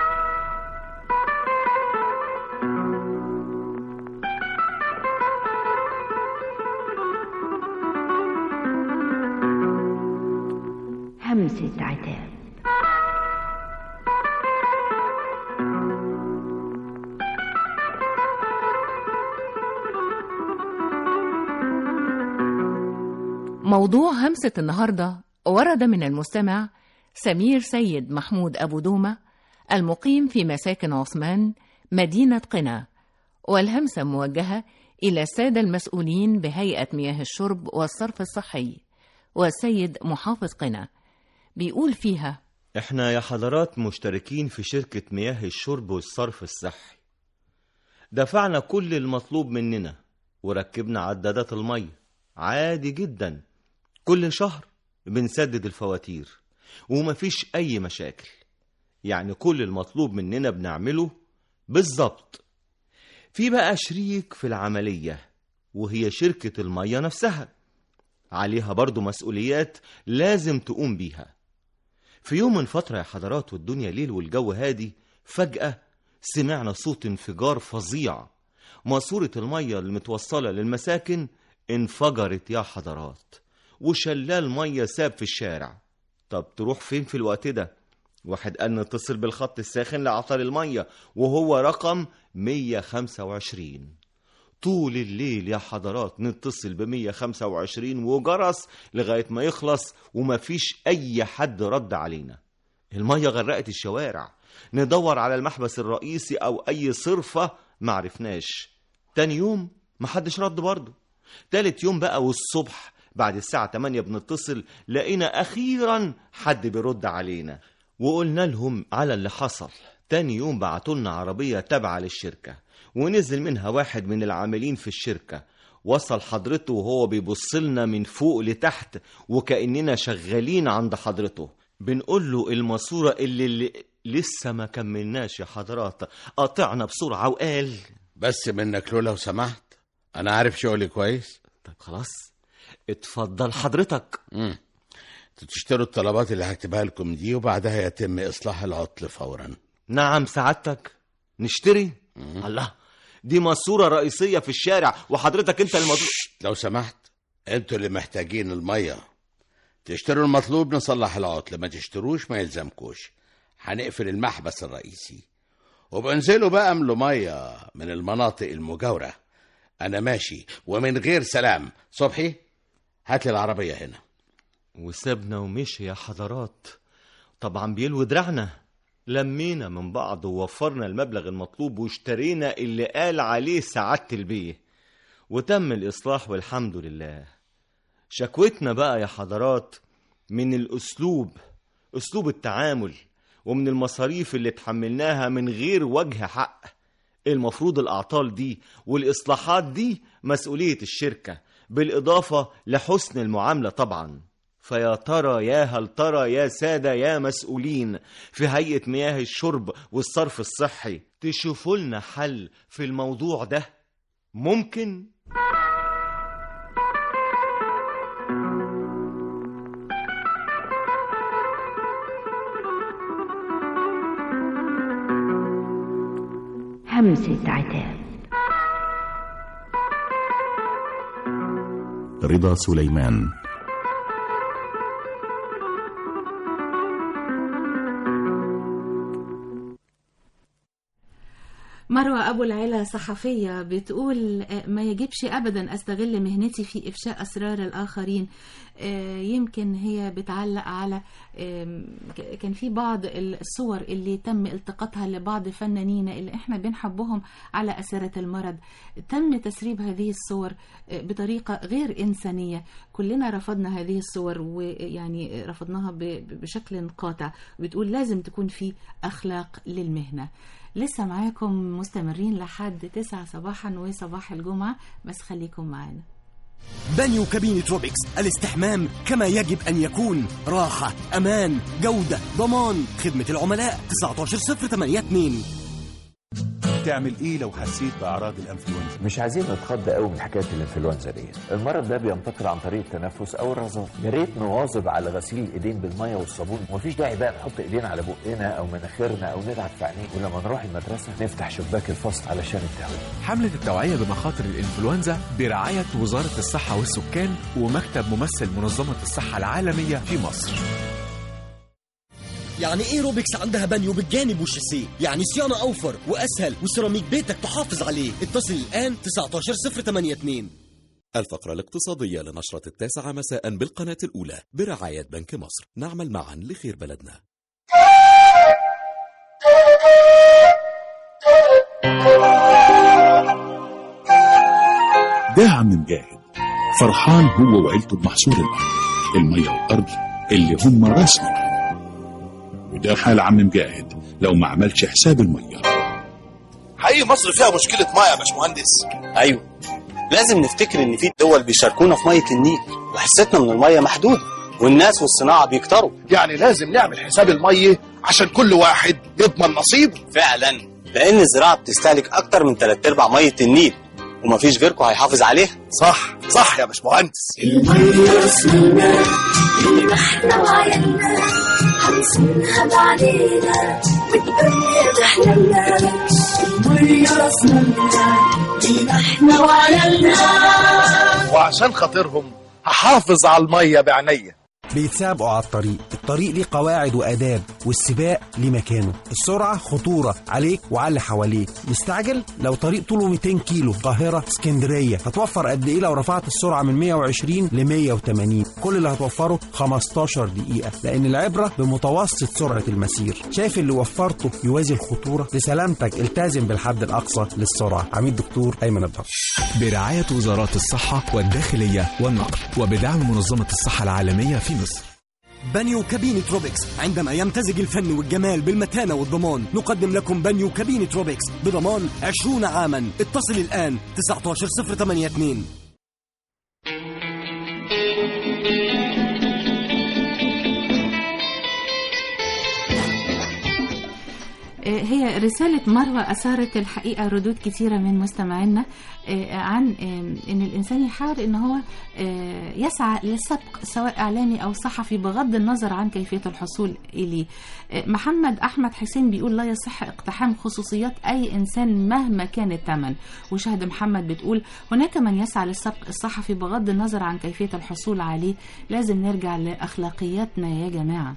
همسة عتاب موضوع همسة النهاردة ورد من المستمع سمير سيد محمود أبو دومة المقيم في مساكن عثمان مدينة قنا والهمسة موجهة إلى السادة المسؤولين بهيئة مياه الشرب والصرف الصحي والسيد محافظ قنا بيقول فيها احنا يا حضرات مشتركين في شركة مياه الشرب والصرف الصحي دفعنا كل المطلوب مننا وركبنا عدادات المية عادي جدا كل شهر بنسدد الفواتير ومفيش أي مشاكل يعني كل المطلوب مننا بنعمله بالظبط في بقى شريك في العملية وهي شركة المية نفسها عليها برضو مسؤوليات لازم تقوم بيها في يوم من فترة يا حضرات والدنيا ليل والجو هادي فجأة سمعنا صوت انفجار فظيع ماسورة المية المتوصلة للمساكن انفجرت يا حضرات وشلال مية ساب في الشارع طب تروح فين في الوقت ده واحد قال نتصل بالخط الساخن لعطل المية وهو رقم 125 طول الليل يا حضرات نتصل ب 125 وجرس لغاية ما يخلص ومفيش أي حد رد علينا المية غرقت الشوارع ندور على المحبس الرئيسي أو أي صرفة معرفناش تاني يوم محدش رد برضه تالت يوم بقى والصبح بعد الساعة 8 بنتصل لقينا أخيرا حد بيرد علينا وقلنا لهم على اللي حصل تاني يوم بعتولنا عربية تابعة للشركة ونزل منها واحد من العاملين في الشركة وصل حضرته وهو بيبص لنا من فوق لتحت وكأننا شغالين عند حضرته بنقول له الماسورة اللي, اللي لسه ما كملناش يا حضرات قطعنا بسرعة وقال بس منك له لو سمحت انا عارف شغلي كويس طيب خلاص اتفضل حضرتك امم تشتروا الطلبات اللي هكتبها لكم دي وبعدها يتم اصلاح العطل فورا نعم سعادتك نشتري الله دي ماسورة رئيسية في الشارع وحضرتك انت المطلوب لو سمحت انتوا اللي محتاجين الميه تشتروا المطلوب نصلح العطل ما تشتروش ما يلزمكوش هنقفل المحبس الرئيسي وبنزلوا بقى املوا ميه من المناطق المجاوره انا ماشي ومن غير سلام صبحي هات لي العربيه هنا وسابنا ومشي يا حضرات طبعا بيلوي دراعنا لمينا من بعض ووفرنا المبلغ المطلوب واشترينا اللي قال عليه سعادة البيه وتم الإصلاح والحمد لله شكوتنا بقى يا حضرات من الأسلوب أسلوب التعامل ومن المصاريف اللي اتحملناها من غير وجه حق المفروض الأعطال دي والإصلاحات دي مسؤولية الشركة بالإضافة لحسن المعاملة طبعا فيا ترى يا هل ترى يا سادة يا مسؤولين في هيئة مياه الشرب والصرف الصحي تشوفوا لنا حل في الموضوع ده ممكن همسة عتاب رضا سليمان مروة أبو العلا صحفية بتقول آه، ما يجبش أبدا أستغل مهنتي في إفشاء أسرار الآخرين آه، يمكن هي بتعلق على آم، ك- كان في بعض الصور اللي تم التقاطها لبعض فنانين اللي احنا بنحبهم على أسرة المرض تم تسريب هذه الصور آه، بطريقة غير إنسانية كلنا رفضنا هذه الصور ويعني رفضناها ب- ب- بشكل قاطع بتقول لازم تكون في أخلاق للمهنة لسه معاكم مستمرين لحد تسعة صباحا وصباح الجمعة بس خليكم معانا بانيو كابينة روبكس الاستحمام كما يجب أن يكون راحة أمان جودة ضمان خدمة العملاء 19082 تعمل ايه لو حسيت باعراض الانفلونزا مش عايزين نتخض قوي من حكايه الانفلونزا دي المرض ده بينتقل عن طريق التنفس او الرذاذ يا ريت نواظب على غسيل الايدين بالميه والصابون ومفيش داعي بقى نحط ايدينا على بقنا او مناخيرنا او ندعك في عينيه ولما نروح المدرسه نفتح شباك الفصل علشان التهويه حملة التوعية بمخاطر الإنفلونزا برعاية وزارة الصحة والسكان ومكتب ممثل منظمة الصحة العالمية في مصر يعني ايه روبكس عندها بانيو بالجانب والشاسيه يعني صيانه اوفر واسهل وسيراميك بيتك تحافظ عليه اتصل الان 19082 الفقرة الاقتصادية لنشرة التاسعة مساء بالقناة الأولى برعاية بنك مصر نعمل معا لخير بلدنا ده عم مجاهد فرحان هو وعيلته بمحصول الأرض المية والأرض اللي هم راس مالهم وده حال عم مجاهد لو ما عملش حساب المية حقيقي مصر فيها مشكلة مية يا باشمهندس ايوه لازم نفتكر ان في دول بيشاركونا في ميه النيل وحصتنا من الميه محدوده والناس والصناعه بيكتروا يعني لازم نعمل حساب المية عشان كل واحد يضمن نصيبه فعلا لان الزراعه بتستهلك اكتر من تلات ارباع ميه النيل ومفيش غيركم هيحافظ عليها صح صح يا باشمهندس المية رسمنا اللي احنا وعينا هنصونها بعدينا والدنيا تحلمنا المية رسمنا اللي احنا وعينا وعشان خاطرهم هحافظ على المية بعينيا بيتسابقوا على الطريق الطريق ليه قواعد وآداب والسباق ليه مكانه السرعة خطورة عليك وعلى اللي حواليك مستعجل لو طريق طوله 200 كيلو القاهرة اسكندرية هتوفر قد إيه لو رفعت السرعة من 120 ل 180 كل اللي هتوفره 15 دقيقة لأن العبرة بمتوسط سرعة المسير شايف اللي وفرته يوازي الخطورة لسلامتك التزم بالحد الأقصى للسرعة عميد دكتور أيمن الضبط برعاية وزارات الصحة والداخلية والنقل وبدعم منظمة الصحة العالمية في مصر بانيو كابينة روبكس عندما يمتزج الفن والجمال بالمتانة والضمان نقدم لكم بانيو كابينة روبكس بضمان 20 عاما اتصل الآن 19082 آه، هي رسالة مروة أثارت الحقيقة ردود كتيرة من مستمعينا آه، عن آه، إن الإنسان يحاول إن هو آه، يسعى للسبق سواء إعلامي أو صحفي بغض النظر عن كيفية الحصول إليه آه، محمد أحمد حسين بيقول لا يصح اقتحام خصوصيات أي إنسان مهما كان الثمن وشهد محمد بتقول هناك من يسعى للسبق الصحفي بغض النظر عن كيفية الحصول عليه لازم نرجع لأخلاقياتنا يا جماعة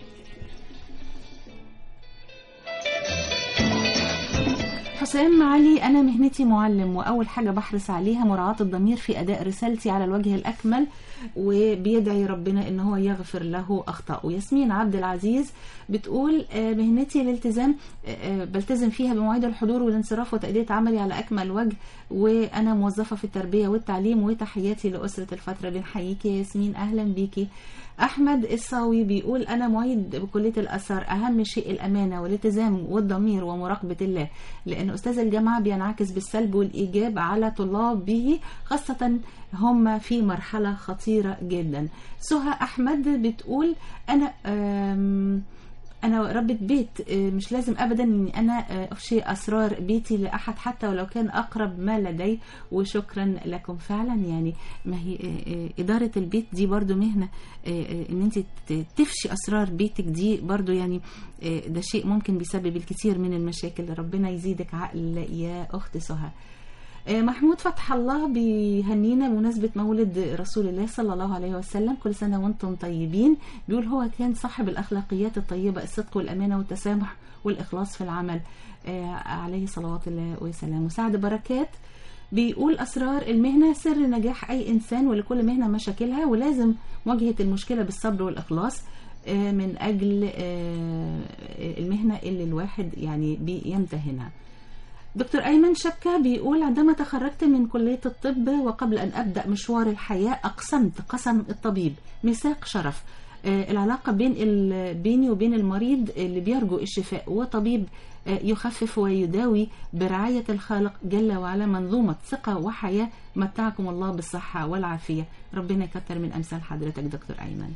حسام علي أنا مهنتي معلم وأول حاجة بحرص عليها مراعاة الضمير في أداء رسالتي على الوجه الأكمل وبيدعي ربنا إن هو يغفر له أخطاءه ياسمين عبد العزيز بتقول آه، مهنتي الالتزام آه، آه، بلتزم فيها بمواعيد الحضور والانصراف وتأدية عملي على أكمل وجه وأنا موظفة في التربية والتعليم وتحياتي لأسرة الفترة بنحييكي يا ياسمين أهلا بيكي أحمد الصاوي بيقول أنا معيد بكلية الآثار أهم شيء الأمانة والالتزام والضمير ومراقبة الله لأن أستاذ الجامعة بينعكس بالسلب والإيجاب على طلابه خاصة هم في مرحلة خطيرة جدا سهى أحمد بتقول أنا أم انا ربة بيت آه، مش لازم ابدا اني انا آه، افشي اسرار بيتي لاحد حتى ولو كان اقرب ما لدي وشكرا لكم فعلا يعني ما هي آه، آه، اداره البيت دي برضو مهنه آه، آه، ان انت ت- تفشي اسرار بيتك دي برضو يعني آه، ده شيء ممكن بيسبب الكثير من المشاكل ربنا يزيدك عقل يا اخت سهى آه، محمود فتح الله بيهنينا بمناسبة مولد رسول الله صلى الله عليه وسلم كل سنة وانتم طيبين بيقول هو كان صاحب الأخلاقيات الطيبة الصدق والأمانة والتسامح والإخلاص في العمل آه، عليه صلوات الله وسلامه سعد بركات بيقول أسرار المهنة سر نجاح أي إنسان ولكل مهنة مشاكلها ولازم مواجهة المشكلة بالصبر والإخلاص آه، من أجل آه، المهنة اللي الواحد يعني بيمتهنها دكتور أيمن شبكة بيقول عندما تخرجت من كلية الطب وقبل أن أبدأ مشوار الحياة أقسمت قسم الطبيب ميثاق شرف آه، العلاقة بين ال- بيني وبين المريض اللي بيرجو الشفاء وطبيب آه، يخفف ويداوي برعاية الخالق جل وعلا منظومة ثقة وحياة متعكم الله بالصحة والعافية ربنا يكتر من أمثال حضرتك دكتور أيمن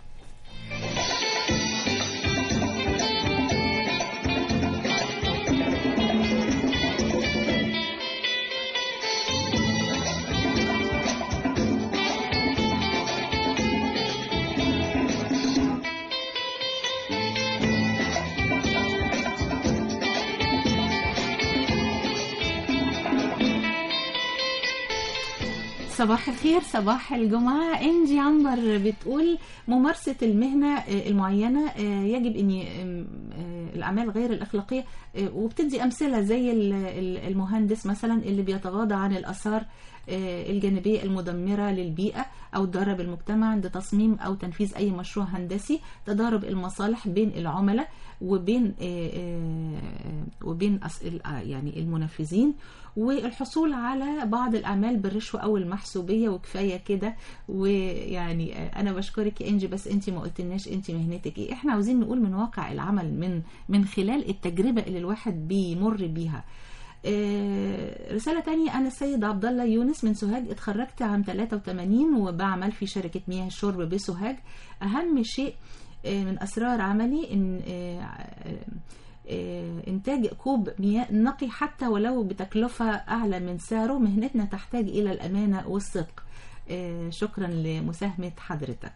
صباح الخير صباح الجمعة إنجي عنبر بتقول ممارسة المهنة آه، المعينة آه، يجب أن ي- آم، آه، الأعمال غير الأخلاقية آه، وبتدي أمثلة زي ال- ال- المهندس مثلا اللي بيتغاضى عن الآثار آه، الجانبية المدمرة للبيئة أو الضرر بالمجتمع عند تصميم أو تنفيذ أي مشروع هندسي تضارب المصالح بين العملاء وبين آه، آه، وبين أص- ال- آه، يعني المنفذين والحصول على بعض الأعمال بالرشوة أو المحسوبية وكفاية كده ويعني آه، أنا بشكرك يا إنجي بس أنت ما قلتلناش أنت مهنتك إيه إحنا عاوزين نقول من واقع العمل من من خلال التجربة اللي الواحد بيمر بيها آه، رسالة تانية أنا السيد عبد الله يونس من سوهاج اتخرجت عام 83 وبعمل في شركة مياه الشرب بسوهاج أهم شيء آه، من أسرار عملي إن آه، آه، آه، إنتاج كوب مياه نقي حتى ولو بتكلفة أعلى من سعره مهنتنا تحتاج إلى الأمانة والصدق آه، شكرا لمساهمة حضرتك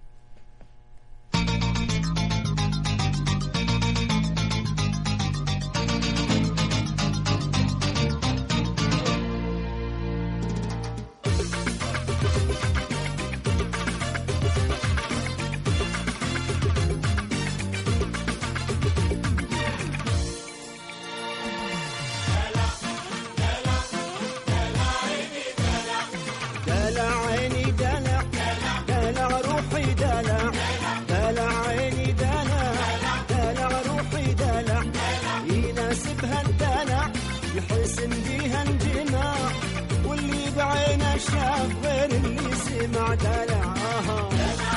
دلع عيني دلع دلع روحي دلع دلع عيني دلع دلع روحي دلع يناسبها الدلع يحسن بيها انجماع واللي بعينه شاف غير اللي سمع دلع آها.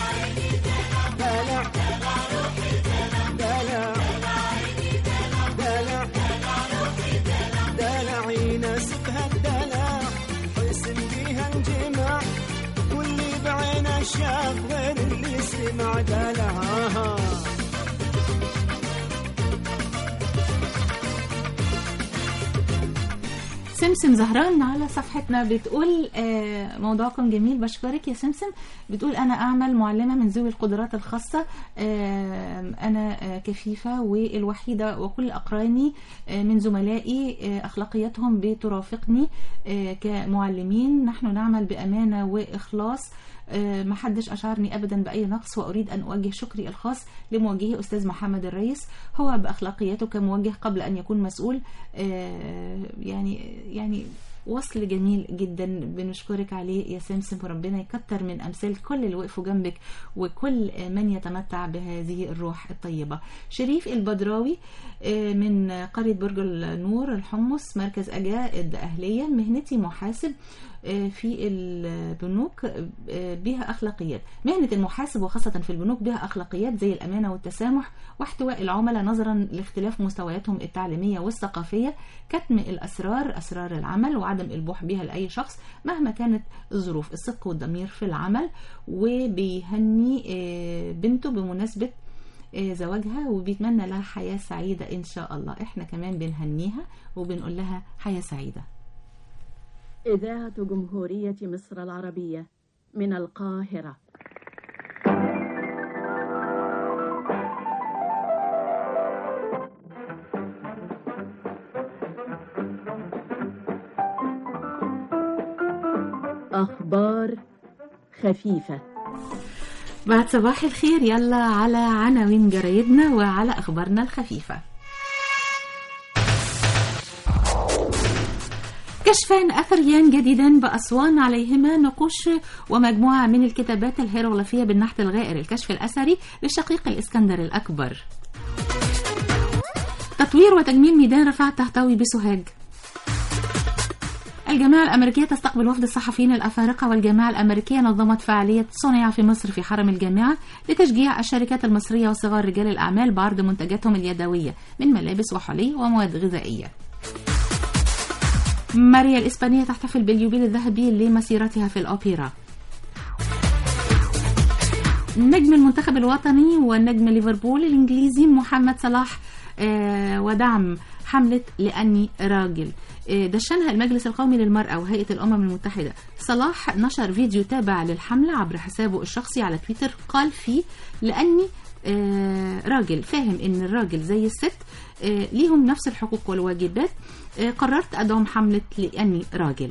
دلع دلع دلع دلع يناسبها الدلع يحسن بيها انجماع واللي بعينه شاف غير اللي سمع دلعها سمسم زهران على صفحتنا بتقول آه، موضوعكم جميل بشكرك يا سمسم بتقول أنا أعمل معلمة من ذوي القدرات الخاصة آه، أنا آه، كفيفة والوحيدة وكل أقراني آه، من زملائي آه، أخلاقياتهم بترافقني آه، كمعلمين نحن نعمل بأمانة وإخلاص آه، محدش أشعرني أبدا بأي نقص وأريد أن أوجه شكري الخاص لموجهي أستاذ محمد الرئيس هو بأخلاقياته كموجه قبل أن يكون مسؤول آه، يعني يعني وصل جميل جدا بنشكرك عليه يا سمسم وربنا يكتر من أمثال كل اللي وقفوا جنبك وكل من يتمتع بهذه الروح الطيبة شريف البدراوي آه، من قرية برج النور الحمص مركز أجائد أهلية مهنتي محاسب آه، في البنوك آه، بها أخلاقيات مهنة المحاسب وخاصة في البنوك بها أخلاقيات زي الأمانة والتسامح واحتواء العملاء نظرا لاختلاف مستوياتهم التعليمية والثقافية كتم الأسرار أسرار العمل وعدم البوح بها لأي شخص مهما كانت الظروف الصدق والضمير في العمل وبيهني آه، بنته بمناسبة آه، زواجها وبيتمنى لها حياة سعيدة إن شاء الله إحنا كمان بنهنيها وبنقول لها حياة سعيدة إذاعة جمهورية مصر العربية من القاهرة أخبار خفيفة بعد صباح الخير يلا على عناوين جرايدنا وعلى أخبارنا الخفيفة كشفان أثريان جديدان بأسوان عليهما نقوش ومجموعة من الكتابات الهيروغليفية بالنحت الغائر الكشف الأثري للشقيق الإسكندر الأكبر تطوير وتجميل ميدان رفاعة تهتوي بسوهاج الجامعة الأمريكية تستقبل وفد الصحفيين الأفارقة والجامعة الأمريكية نظمت فعالية صنع في مصر في حرم الجامعة لتشجيع الشركات المصرية وصغار رجال الأعمال بعرض منتجاتهم اليدوية من ملابس وحلي ومواد غذائية ماريا الإسبانية تحتفل باليوبيل الذهبي لمسيرتها في الأوبرا نجم المنتخب الوطني ونجم ليفربول الإنجليزي محمد صلاح آه، ودعم حملة لأني راجل آه، دشنها المجلس القومي للمرأة وهيئة الأمم المتحدة صلاح نشر فيديو تابع للحملة عبر حسابه الشخصي على تويتر قال فيه لأني آه، راجل فاهم ان الراجل زي الست آه، ليهم نفس الحقوق والواجبات آه، قررت ادعم حملة لاني راجل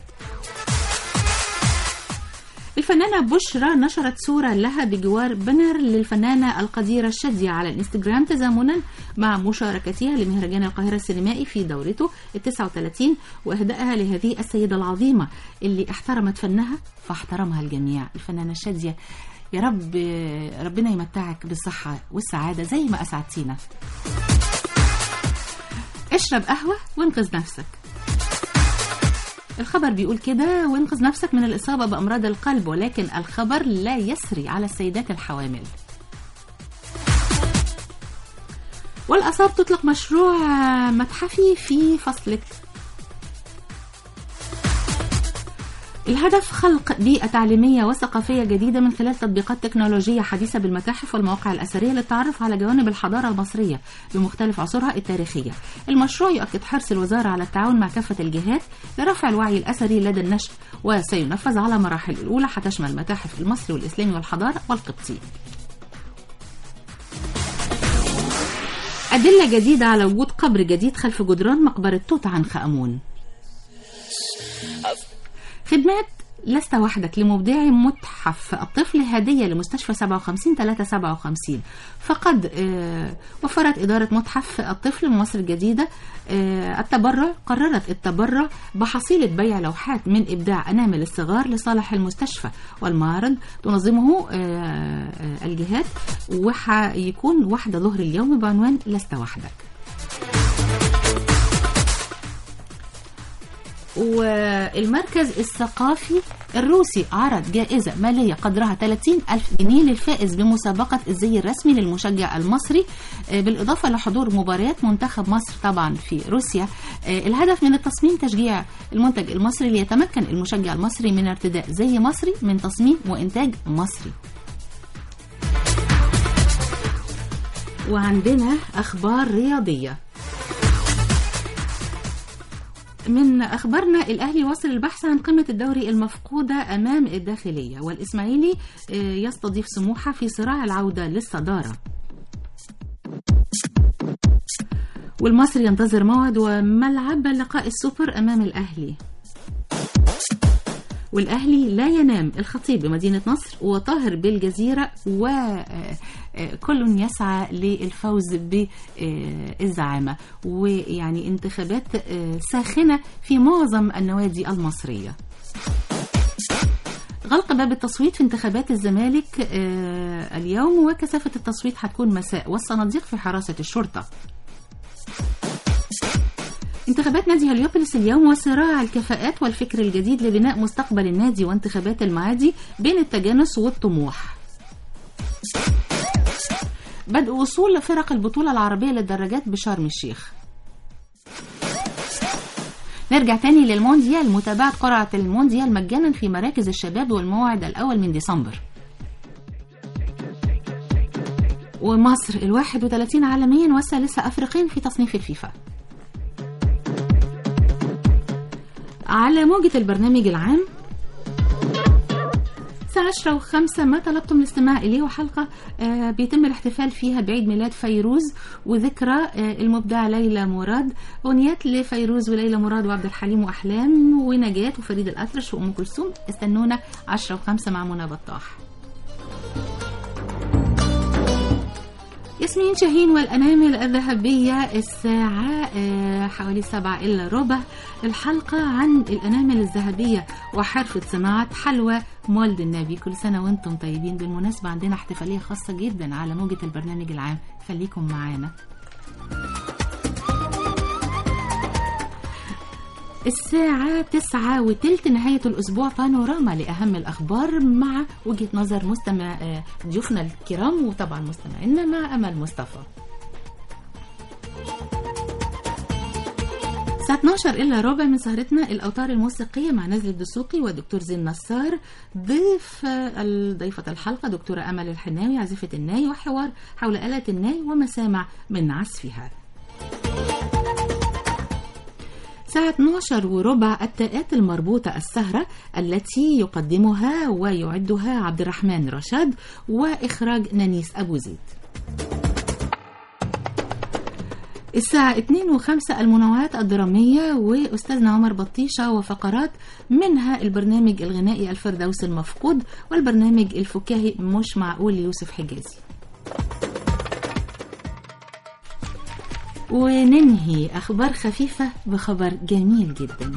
الفنانة بشرى نشرت صورة لها بجوار بنر للفنانة القديرة الشادية على الانستجرام تزامنا مع مشاركتها لمهرجان القاهرة السينمائي في دورته ال 39 وإهدائها لهذه السيدة العظيمة اللي احترمت فنها فاحترمها الجميع الفنانة الشادية يا رب ربنا يمتعك بالصحة والسعادة زي ما أسعدتينا اشرب قهوة وانقذ نفسك الخبر بيقول كده وانقذ نفسك من الإصابة بأمراض القلب ولكن الخبر لا يسري على السيدات الحوامل والآثار تطلق مشروع متحفي في فصلك الهدف خلق بيئة تعليمية وثقافية جديدة من خلال تطبيقات تكنولوجية حديثة بالمتاحف والمواقع الأثرية للتعرف على جوانب الحضارة المصرية بمختلف عصورها التاريخية. المشروع يؤكد حرص الوزارة على التعاون مع كافة الجهات لرفع الوعي الأثري لدى النشء وسينفذ على مراحل الأولى هتشمل المتاحف المصري والإسلامي والحضارة والقبطي. أدلة جديدة على وجود قبر جديد خلف جدران مقبرة توت عنخ آمون. خدمات لست وحدك لمبدعي متحف الطفل هدية لمستشفى 57 357 فقد آه، وفرت إدارة متحف الطفل من مصر الجديدة آه، التبرع قررت التبرع بحصيلة بيع لوحات من إبداع أنامل الصغار لصالح المستشفى والمعرض تنظمه آه، آه، الجهات وحيكون واحدة ظهر اليوم بعنوان لست وحدك والمركز الثقافي الروسي عرض جائزة مالية قدرها 30 ألف جنيه للفائز بمسابقة الزي الرسمي للمشجع المصري آه، بالإضافة لحضور مباريات منتخب مصر طبعا في روسيا آه، الهدف من التصميم تشجيع المنتج المصري ليتمكن المشجع المصري من ارتداء زي مصري من تصميم وإنتاج مصري وعندنا أخبار رياضية من أخبارنا الأهلي واصل البحث عن قمة الدوري المفقودة أمام الداخلية والإسماعيلي آه، يستضيف سموحة في صراع العودة للصدارة والمصري ينتظر موعد وملعب لقاء السوبر أمام الأهلي والأهلي لا ينام الخطيب بمدينة نصر وطاهر بالجزيرة وكل يسعى للفوز بالزعامة ويعني انتخابات آه، ساخنة في معظم النوادي المصرية غلق باب التصويت في انتخابات الزمالك آه، اليوم وكثافة التصويت هتكون مساء والصناديق في حراسة الشرطة انتخابات نادي هليوبوليس اليوم وصراع الكفاءات والفكر الجديد لبناء مستقبل النادي وانتخابات المعادي بين التجانس والطموح بدء وصول فرق البطولة العربية للدراجات بشرم الشيخ نرجع تاني للمونديال متابعة قرعة المونديال مجانا في مراكز الشباب والموعد الأول من ديسمبر ومصر الواحد وثلاثين عالميا والثالثة أفريقيا في تصنيف الفيفا على موجة البرنامج العام الساعة 10 وخمسة ما طلبتم الاستماع إليه وحلقة آه، بيتم الاحتفال فيها بعيد ميلاد فيروز وذكرى آه، المبدعة ليلى مراد أغنيات لفيروز وليلى مراد وعبد الحليم وأحلام ونجاة وفريد الأطرش وأم كلثوم استنونا 10 وخمسة مع منى بطاح ياسمين شاهين والأنامل الذهبية الساعة آه، حوالي سبعة إلا ربع الحلقة عن الأنامل الذهبية وحرفة صناعة حلوى مولد النبي كل سنة وانتم طيبين بالمناسبة عندنا احتفالية خاصة جدا على موجة البرنامج العام خليكم معانا الساعة تسعة وتلت نهاية الأسبوع بانوراما لأهم الأخبار مع وجهة نظر مستمع آه، ضيوفنا الكرام وطبعا مستمعينا مع أمل مصطفى الساعة 12 إلا ربع من سهرتنا الأوتار الموسيقية مع نزل الدسوقي ودكتور زين نصار ضيف آه، ضيفة الحلقة دكتورة أمل الحناوي عازفة الناي وحوار حول آلة الناي ومسامع من عزفها الساعة 12 وربع التاءات المربوطة السهرة التي يقدمها ويعدها عبد الرحمن رشاد وإخراج نانيس أبو زيد الساعة 2 و5 المنوعات الدرامية وأستاذنا عمر بطيشة وفقرات منها البرنامج الغنائي الفردوس المفقود والبرنامج الفكاهي مش معقول ليوسف حجازي وننهي أخبار خفيفة بخبر جميل جدا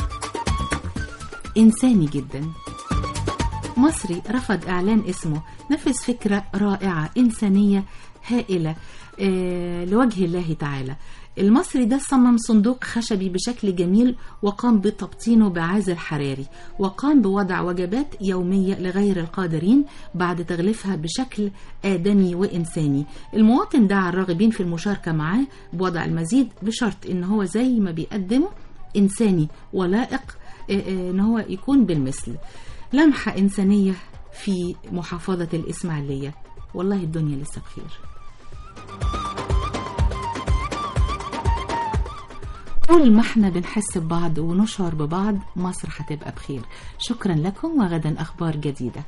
إنساني جدا مصري رفض إعلان اسمه نفذ فكرة رائعة إنسانية هائلة آه، لوجه الله تعالى المصري ده صمم صندوق خشبي بشكل جميل وقام بتبطينه بعازل حراري وقام بوضع وجبات يومية لغير القادرين بعد تغليفها بشكل آدمي وإنساني المواطن دعا الراغبين في المشاركة معاه بوضع المزيد بشرط إن هو زي ما بيقدمه إنساني ولائق آه، آه، إن هو يكون بالمثل لمحة إنسانية في محافظة الإسماعيلية والله الدنيا لسه بخير طول ما احنا بنحس ببعض ونشعر ببعض مصر هتبقى بخير شكرا لكم وغدا أخبار جديدة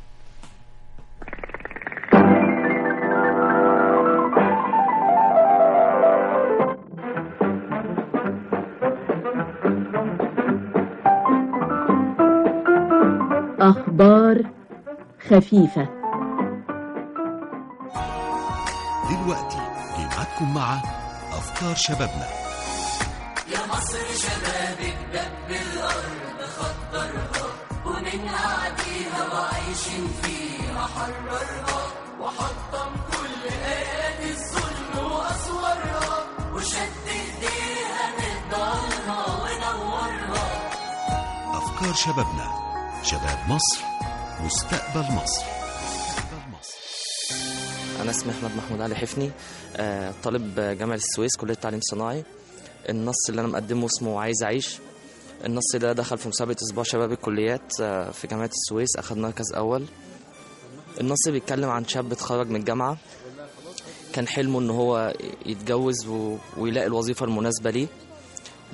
أخبار خفيفة دلوقتي جمعتكم مع أفكار شبابنا يا مصر شبابك دب الأرض خطرها ومنها عديها وعايشين فيها حررها وحطم كل آيات الظلم وأسوارها وشد إيديها نضالها ونورها أفكار شبابنا شباب مصر مستقبل مصر أنا اسمي أحمد محمود علي حفني آه، طالب جامعة السويس كلية تعليم صناعي النص اللي أنا مقدمه اسمه عايز أعيش النص ده دخل في مسابقة أسبوع شباب الكليات آه، في جامعة السويس أخد مركز أول النص بيتكلم عن شاب اتخرج من الجامعة كان حلمه إن هو يتجوز و... ويلاقي الوظيفة المناسبة ليه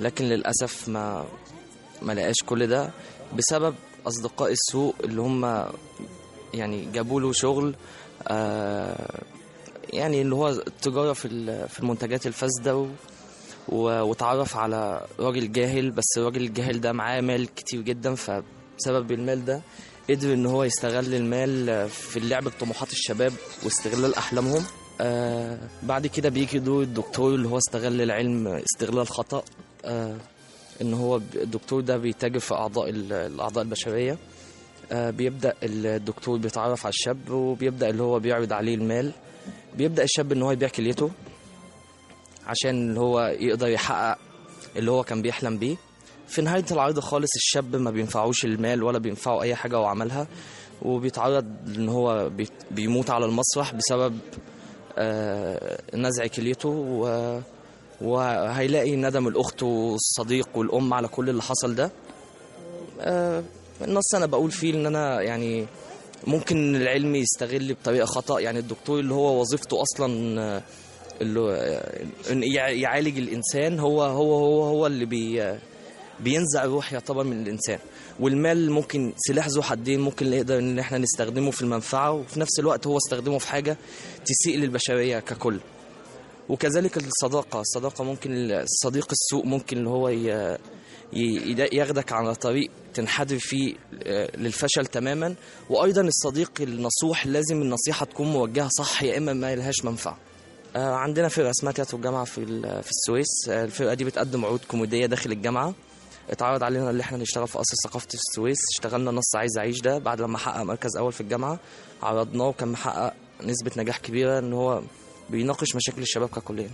لكن للاسف ما ما لقاش كل ده بسبب اصدقاء السوق اللي هم يعني جابوا له شغل آه يعني اللي هو التجاره في ال- في المنتجات الفاسده و و- واتعرف على راجل جاهل بس الراجل الجاهل ده معاه مال كتير جدا فبسبب المال ده قدر ان هو يستغل المال في اللعب بطموحات الشباب واستغلال احلامهم آه بعد كده بيجي دور الدكتور اللي هو استغل العلم استغلال خطأ آه ان هو ب- الدكتور ده بيتاجر في اعضاء ال- الاعضاء البشريه آه بيبدا الدكتور بيتعرف على الشاب وبيبدا اللي هو بيعرض عليه المال بيبدا الشاب ان هو يبيع كليته عشان اللي هو يقدر يحقق اللي هو كان بيحلم بيه في نهاية العرض خالص الشاب ما بينفعوش المال ولا بينفعه أي حاجة هو عملها وبيتعرض إن هو بي- بيموت على المسرح بسبب آه، نزع كليته و- وهيلاقي ندم الأخت والصديق والأم على كل اللي حصل ده آه، النص أنا بقول فيه إن أنا يعني ممكن العلم يستغل بطريقة خطأ يعني الدكتور اللي هو وظيفته أصلا آه، اللي هو آه، إن يع- يعالج الإنسان هو هو هو هو اللي بي بينزع الروح يعتبر من الانسان والمال ممكن سلاح ذو حدين ممكن نقدر ان احنا نستخدمه في المنفعه وفي نفس الوقت هو استخدمه في حاجه تسيء للبشريه ككل وكذلك الصداقه الصداقه ممكن صديق السوء ممكن اللي هو ي- ي- ياخدك على طريق تنحدر فيه آه، للفشل تماما وايضا الصديق النصوح لازم النصيحه تكون موجهه صح يا اما ما لهاش منفعه آه، عندنا فرقه اسمها تياترو الجامعه في ال- في السويس آه، الفرقه دي بتقدم عروض كوميديه داخل الجامعه اتعرض علينا اللي احنا نشتغل في قصر ثقافه السويس اشتغلنا نص عايز اعيش ده بعد لما حقق مركز اول في الجامعه عرضناه وكان محقق نسبه نجاح كبيره ان هو بيناقش مشاكل الشباب ككليه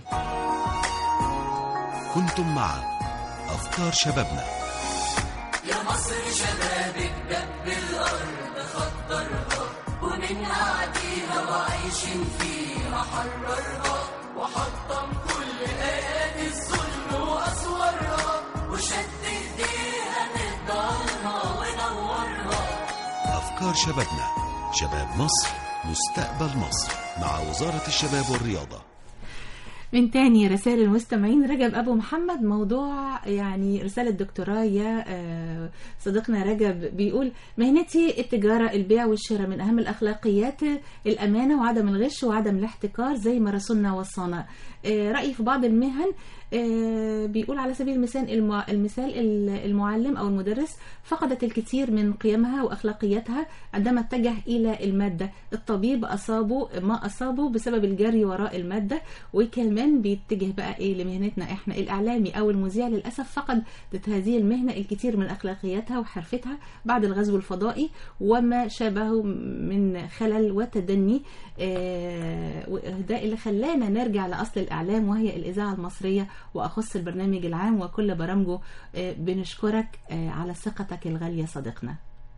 كنتم مع أفكار شبابنا يا مصر شبابك دب الأرض خطرها ومنها عديها وعايشين فيها حررها وحطم كل آيات الظلم وأسوارها وشد إيديها نضالها ونورها أفكار شبابنا شباب مصر مستقبل مصر مع وزارة الشباب والرياضة من تاني رسائل المستمعين رجب أبو محمد موضوع يعني رسالة دكتوراه يا آه، صديقنا رجب بيقول مهنتي التجارة البيع والشراء من أهم الأخلاقيات الأمانة وعدم الغش وعدم الاحتكار زي ما رسولنا وصانا آه، رأيي في بعض المهن آه، بيقول على سبيل المثال المع- المثال المعلم أو المدرس فقدت الكثير من قيمها وأخلاقياتها عندما اتجه إلى المادة الطبيب أصابه ما أصابه بسبب الجري وراء المادة وكمان بيتجه بقى إيه لمهنتنا إحنا الإعلامي أو المذيع للأسف فقدت هذه المهنة الكثير من أخلاقياتها وحرفتها بعد الغزو الفضائي وما شابهه من خلل وتدني آه، وده اللي خلانا نرجع لأصل الإعلام وهي الإذاعة المصرية وأخص البرنامج العام وكل برامجه آه، بنشكرك آه، على ثقتك الغالية صديقنا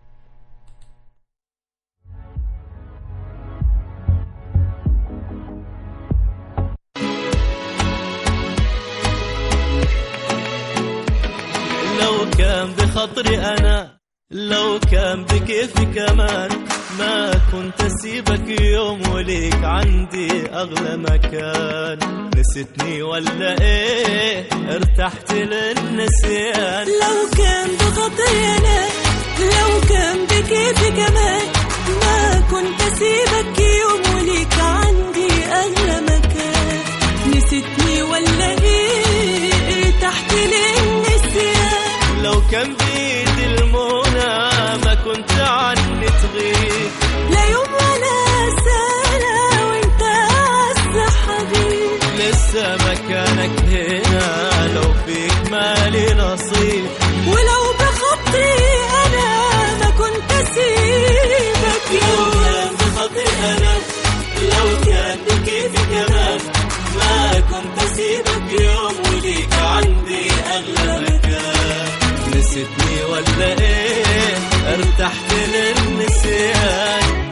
لو كان بخطري أنا لو كان بكيفي كمان ما كنت أسيبك يوم وليك عندي أغلى مكان نسيتني ولا إيه ارتحت للنسيان لو كان بخطري أنا لو كان بكيفي كمان ما كنت أسيبك يوم وليك عندي أغلى مكان نسيتني ولا إيه ارتحت للنسيان لو كان بيدي المنى ما كنت عني تغيب لا يوم ولا سنة وانت أعز حبيب لسه مكانك هنا لو فيك مالي نصيب ولو بخطري أنا ما كنت أسيبك لو يوم كان بخطري أنا لو كان بكيفي كمان ما كنت أسيبك يوم وليك عندي أغلى مكان نسيتني ولا إيه ارتحت للنسيان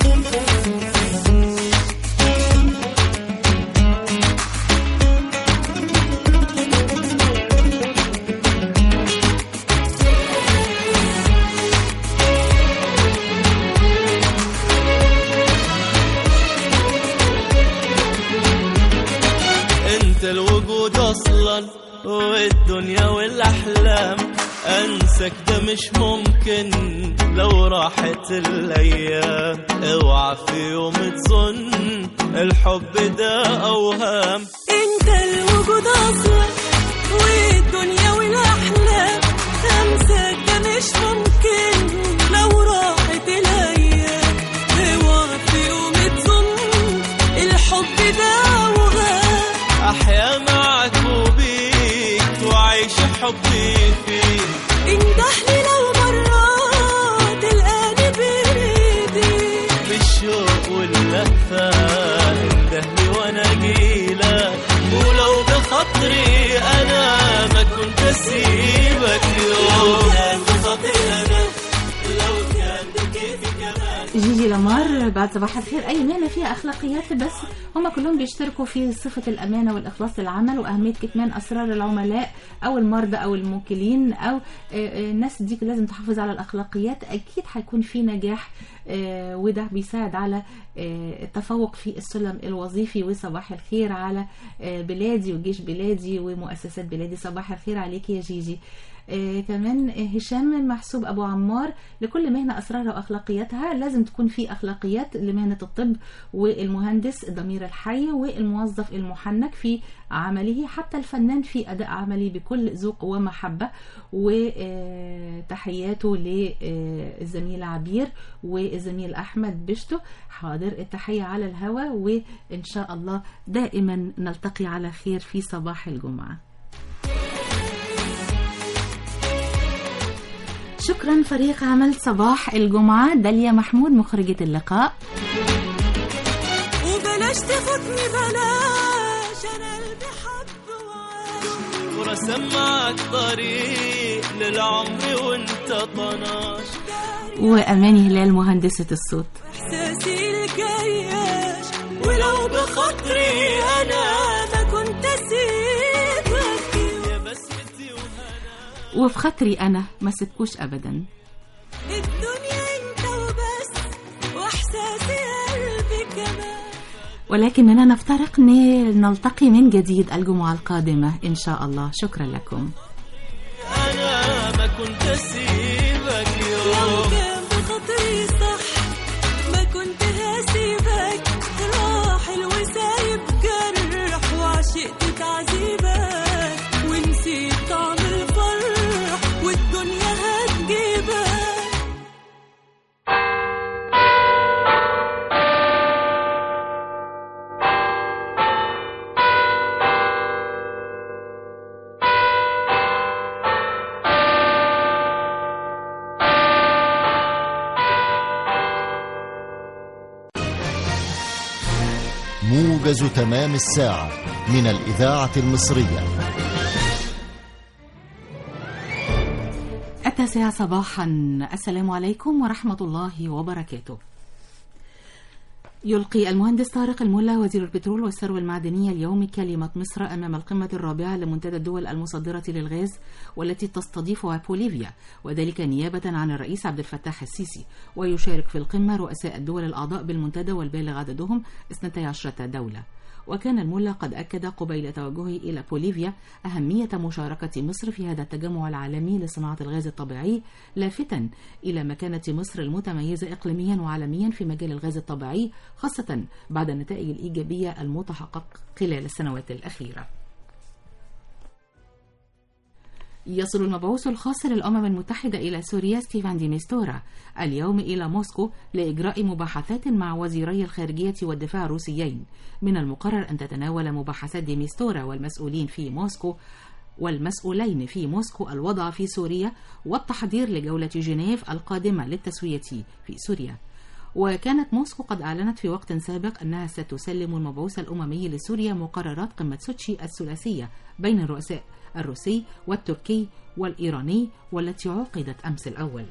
انت الوجود اصلا والدنيا والأحلام أنسك ده مش ممكن لو راحت الأيام اوعى في يوم تظن الحب ده أوهام انت الوجود اصلا والدنيا والاحلام خمسك ده مش ممكن لو راحت الايام اوعى في يوم تظن الحب ده وغاب أحيا معك وبيك وعيش حبي فيك اندهلي لو مرات تلقاني بايدي بالشوق واللهفة اندهلي وانا جيلك ولو بخاطري انا ما كنت اسيبك يوم كان بخاطري انا لو كان بكيفي كمان جيجي لامار بعد صباح الخير أي مهنة فيها أخلاقيات بس هم كلهم بيشتركوا في صفة الأمانة والإخلاص للعمل وأهمية كتمان أسرار العملاء أو المرضى أو الموكلين أو آه، آه، الناس دي لازم تحافظ على الأخلاقيات أكيد هيكون في نجاح آه، وده بيساعد على آه، التفوق في السلم الوظيفي وصباح الخير على آه، بلادي وجيش بلادي ومؤسسات بلادي صباح الخير عليك يا جيجي آه كمان آه، هشام محسوب ابو عمار لكل مهنه اسرارها واخلاقياتها لازم تكون في اخلاقيات لمهنه الطب والمهندس الضمير الحي والموظف المحنك في عمله حتى الفنان في اداء عملي بكل ذوق ومحبه وتحياته للزميل عبير والزميل احمد بشتو حاضر التحيه على الهوا وان شاء الله دائما نلتقي على خير في صباح الجمعه شكرا فريق عمل صباح الجمعة داليا محمود مخرجة اللقاء وبلاش تاخدني بلاش انا قلبي حب ورسم معك طريق للعمر وانت طناش وأماني هلال مهندسة الصوت احساسي الجياش ولو بخاطري انا ما كنت اسيبك يا بسمتي وفي خاطري أنا ما سبكوش أبدا الدنيا انت وبس واحساسي قلبي كمان ولكننا نفترق ن- نلتقي من جديد الجمعة القادمة إن شاء الله شكرا لكم انا ما كنت اسيبك لو يوم كان بخاطري صح ما كنت هسيبك راح الوسايب جرح وعشقت تعذيبك ونسيت طعم الفرح والدنيا هتجيبك موجز تمام الساعة من الإذاعة المصرية التاسعة صباحا السلام عليكم ورحمة الله وبركاته يلقي المهندس طارق الملا وزير البترول والثروة المعدنية اليوم كلمة مصر أمام القمة الرابعة لمنتدى الدول المصدرة للغاز والتي تستضيفها بوليفيا وذلك نيابة عن الرئيس عبد الفتاح السيسي ويشارك في القمة رؤساء الدول الأعضاء بالمنتدى والبالغ عددهم 12 دولة وكان الملا قد أكد قبيل توجهه إلى بوليفيا أهمية مشاركة مصر في هذا التجمع العالمي لصناعة الغاز الطبيعي لافتا إلى مكانة مصر المتميزة إقليميا وعالميا في مجال الغاز الطبيعي خاصة بعد النتائج الإيجابية المتحقق خلال السنوات الأخيرة يصل المبعوث الخاص للأمم المتحدة إلى سوريا ستيفان دي ميستورا اليوم إلى موسكو لإجراء مباحثات مع وزيري الخارجية والدفاع الروسيين من المقرر أن تتناول مباحثات دي ميستورا والمسؤولين في موسكو والمسؤولين في موسكو الوضع في سوريا والتحضير لجولة جنيف القادمة للتسوية في سوريا وكانت موسكو قد أعلنت في وقت سابق أنها ستسلم المبعوث الأممي لسوريا مقررات قمة سوتشي الثلاثية بين الرؤساء الروسي والتركي والإيراني والتي عقدت أمس الأول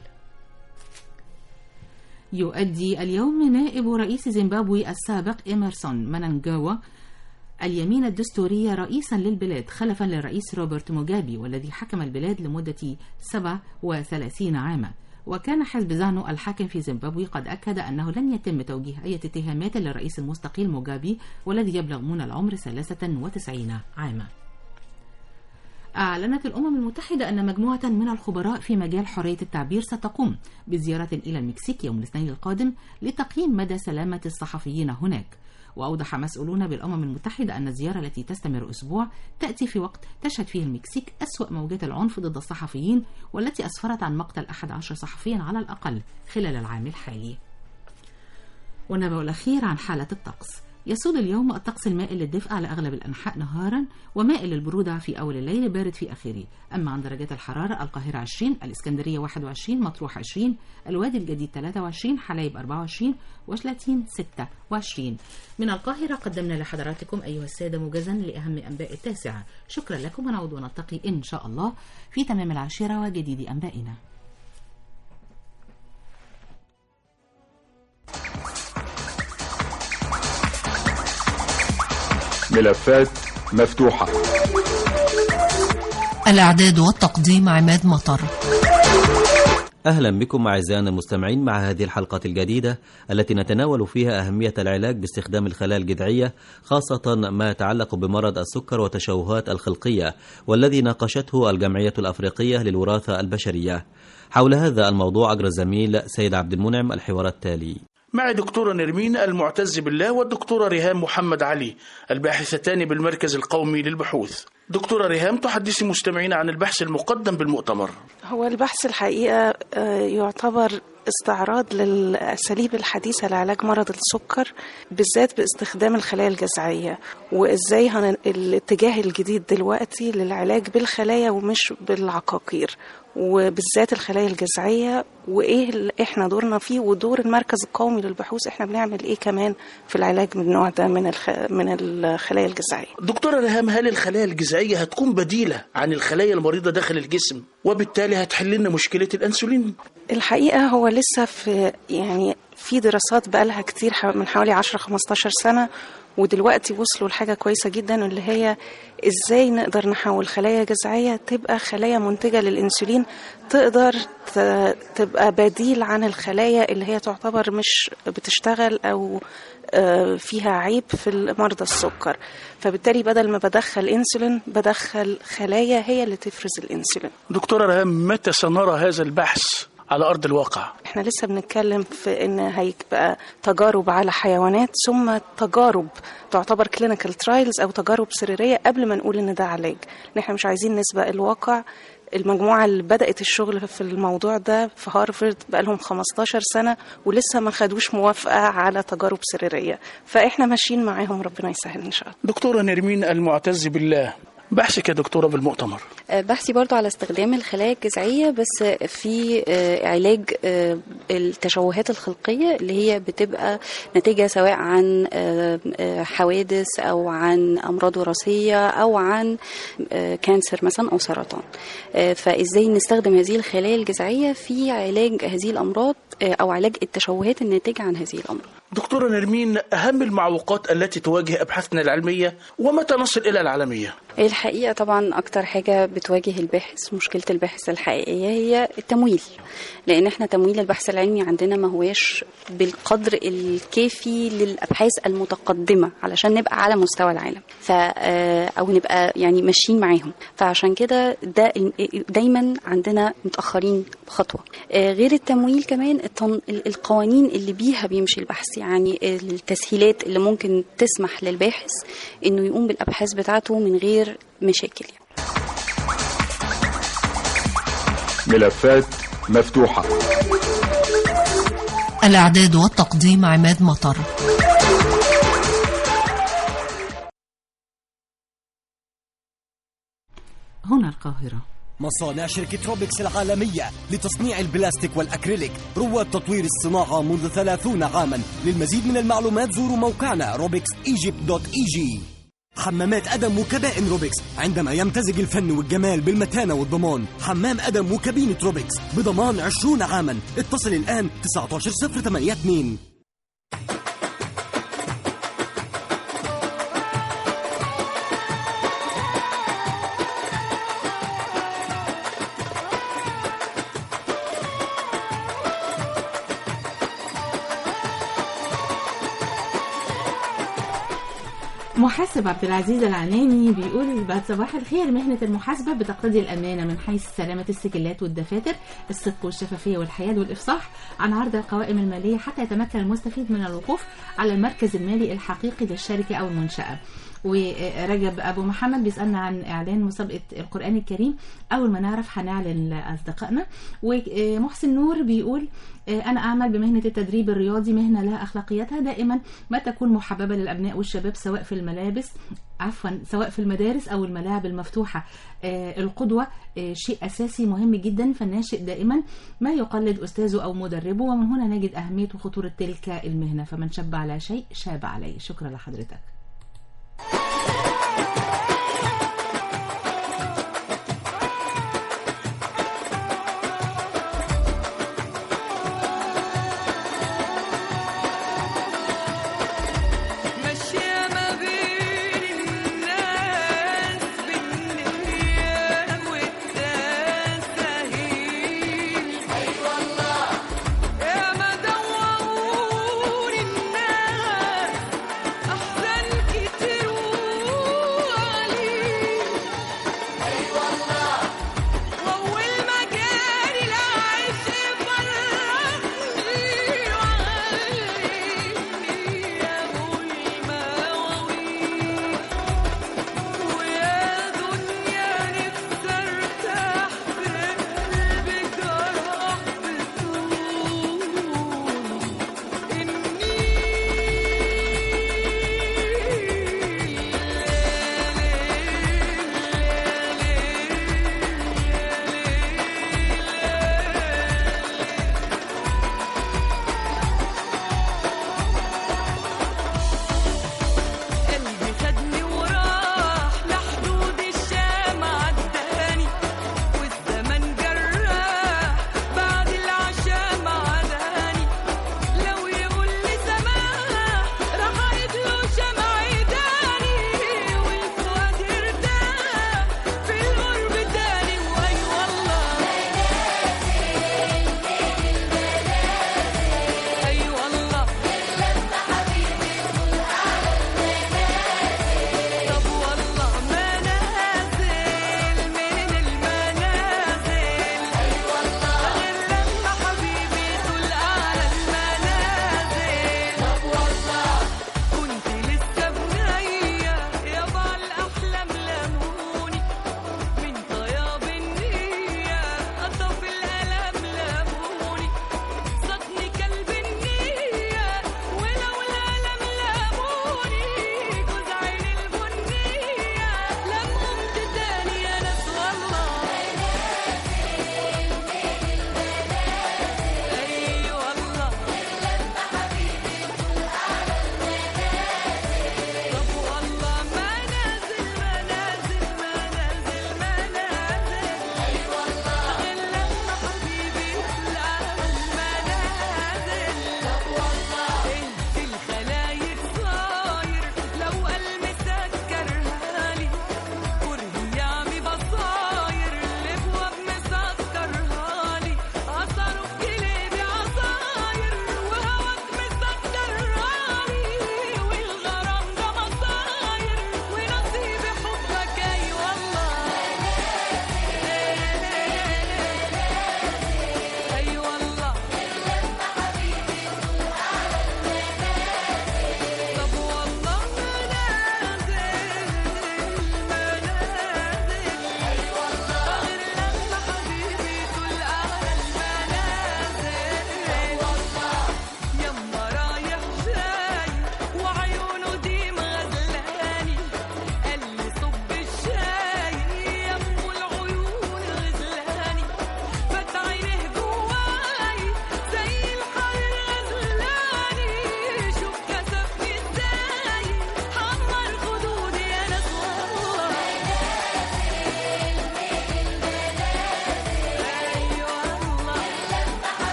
يؤدي اليوم نائب رئيس زيمبابوي السابق إيمرسون منانجاوا اليمين الدستورية رئيسا للبلاد خلفا للرئيس روبرت موغابي والذي حكم البلاد لمدة 37 عاما وكان حزب زانو الحاكم في زيمبابوي قد أكد أنه لن يتم توجيه أي اتهامات للرئيس المستقيل موغابي والذي يبلغ من العمر 93 عاما أعلنت الأمم المتحدة أن مجموعة من الخبراء في مجال حرية التعبير ستقوم بزيارة إلى المكسيك يوم الاثنين القادم لتقييم مدى سلامة الصحفيين هناك وأوضح مسؤولون بالأمم المتحدة أن الزيارة التي تستمر أسبوع تأتي في وقت تشهد فيه المكسيك أسوأ موجات العنف ضد الصحفيين والتي أسفرت عن مقتل 11 صحفيا على الأقل خلال العام الحالي والنبأ الأخير عن حالة الطقس يسود اليوم الطقس المائل للدفء على أغلب الأنحاء نهارا ومائل للبرودة في أول الليل بارد في آخره أما عن درجات الحرارة القاهرة 20 الإسكندرية 21 مطروح 20 الوادي الجديد 23 حلايب 24 وشلاتين 26 من القاهرة قدمنا لحضراتكم أيها السادة موجزا لأهم أنباء التاسعة شكرا لكم ونعود ونلتقي إن شاء الله في تمام العاشرة وجديد أنبائنا ملفات مفتوحة الإعداد والتقديم عماد مطر أهلا بكم أعزائنا المستمعين مع هذه الحلقة الجديدة التي نتناول فيها أهمية العلاج باستخدام الخلايا الجذعية خاصة ما يتعلق بمرض السكر وتشوهات الخلقية والذي ناقشته الجمعية الأفريقية للوراثة البشرية حول هذا الموضوع أجرى الزميل سيد عبد المنعم الحوار التالي مع دكتورة نرمين المعتز بالله والدكتورة ريهام محمد علي الباحثتان بالمركز القومي للبحوث دكتورة ريهام تحدثي مستمعين عن البحث المقدم بالمؤتمر هو البحث الحقيقة آه، يعتبر استعراض للأساليب الحديثة لعلاج مرض السكر بالذات باستخدام الخلايا الجذعية وإزاي هن... الاتجاه الجديد دلوقتي للعلاج بالخلايا ومش بالعقاقير وبالذات الخلايا الجذعية وإيه اللي إحنا دورنا فيه ودور المركز القومي للبحوث إحنا بنعمل إيه كمان في العلاج من النوع ده من الخ... من الخلايا الجذعية دكتورة ريهام هل الخلايا الجذعية هتكون بديلة عن الخلايا المريضة داخل الجسم وبالتالي هتحل لنا مشكلة الأنسولين الحقيقة هو لسه في يعني في دراسات بقالها كتير حو- من حوالي 10 15 سنة ودلوقتي وصلوا لحاجة كويسة جدا اللي هي ازاي نقدر نحول خلايا جذعية تبقى خلايا منتجة للإنسولين تقدر ت- تبقى بديل عن الخلايا اللي هي تعتبر مش بتشتغل أو آه، فيها عيب في مرضى السكر فبالتالي بدل ما بدخل انسولين بدخل خلايا هي اللي تفرز الانسولين دكتورة ريهام متى سنرى هذا البحث على أرض الواقع احنا لسه بنتكلم في ان هيبقى تجارب على حيوانات ثم تجارب تعتبر كلينيكال ترايلز او تجارب سريريه قبل ما نقول ان ده علاج لان احنا مش عايزين نسبق الواقع المجموعة اللي بدأت الشغل في الموضوع ده في هارفرد بقالهم 15 سنة ولسه ما خدوش موافقة على تجارب سريرية فإحنا ماشيين معاهم ربنا يسهل إن شاء الله دكتورة نرمين المعتز بالله بحثك يا دكتورة بالمؤتمر بحثي برضو على استخدام الخلايا الجذعية بس في آه، علاج آه، التشوهات الخلقية اللي هي بتبقى نتيجة سواء عن آه، آه، حوادث أو عن أمراض وراثية أو عن آه، كانسر مثلا أو سرطان آه، فإزاي نستخدم هذه الخلايا الجذعية في علاج هذه الأمراض آه، أو علاج التشوهات الناتجة عن هذه الأمراض دكتورة نرمين أهم المعوقات التي تواجه أبحاثنا العلمية ومتى نصل إلى العالمية الحقيقة طبعا أكتر حاجة بتواجه الباحث مشكلة الباحث الحقيقية هي التمويل لأن احنا تمويل البحث العلمي عندنا ما هواش بالقدر الكافي للأبحاث المتقدمة علشان نبقى على مستوى العالم ف آه، أو نبقى يعني ماشيين معاهم فعشان كده ده دايما عندنا متأخرين بخطوة آه، غير التمويل كمان التن... القوانين اللي بيها بيمشي البحث يعني التسهيلات اللي ممكن تسمح للباحث انه يقوم بالابحاث بتاعته من غير مشاكل يعني. ملفات مفتوحة الإعداد والتقديم عماد مطر هنا القاهرة مصانع شركة روبكس العالمية لتصنيع البلاستيك والأكريليك رواد تطوير الصناعة منذ ثلاثون عاما للمزيد من المعلومات زوروا موقعنا روبكس ايجيبت دوت اي جي حمامات أدم وكبائن روبكس عندما يمتزج الفن والجمال بالمتانة والضمان حمام أدم وكابينة روبكس بضمان 20 عاما اتصل الآن 19082 محاسب عبد العزيز العناني بيقول بعد صباح الخير مهنة المحاسبة بتقتضي الأمانة من حيث سلامة السجلات والدفاتر الصدق والشفافية والحياد والإفصاح عن عرض القوائم المالية حتى يتمكن المستفيد من الوقوف على المركز المالي الحقيقي للشركة أو المنشأة ورجب أبو محمد بيسألنا عن إعلان مسابقة القرآن الكريم أول ما نعرف هنعلن لأصدقائنا ومحسن نور بيقول أنا أعمل بمهنة التدريب الرياضي مهنة لها أخلاقياتها دائما ما تكون محببة للأبناء والشباب سواء في الملابس عفوا سواء في المدارس أو الملاعب المفتوحة آه، القدوة آه، شيء أساسي مهم جدا فالناشئ دائما ما يقلد أستاذه أو مدربه ومن هنا نجد أهمية وخطورة تلك المهنة فمن شب على شيء شاب عليه شكرا لحضرتك ماشية ما بين الناس بالنية والتساهيل أي والله يا ما دورون الناس أحزان كتير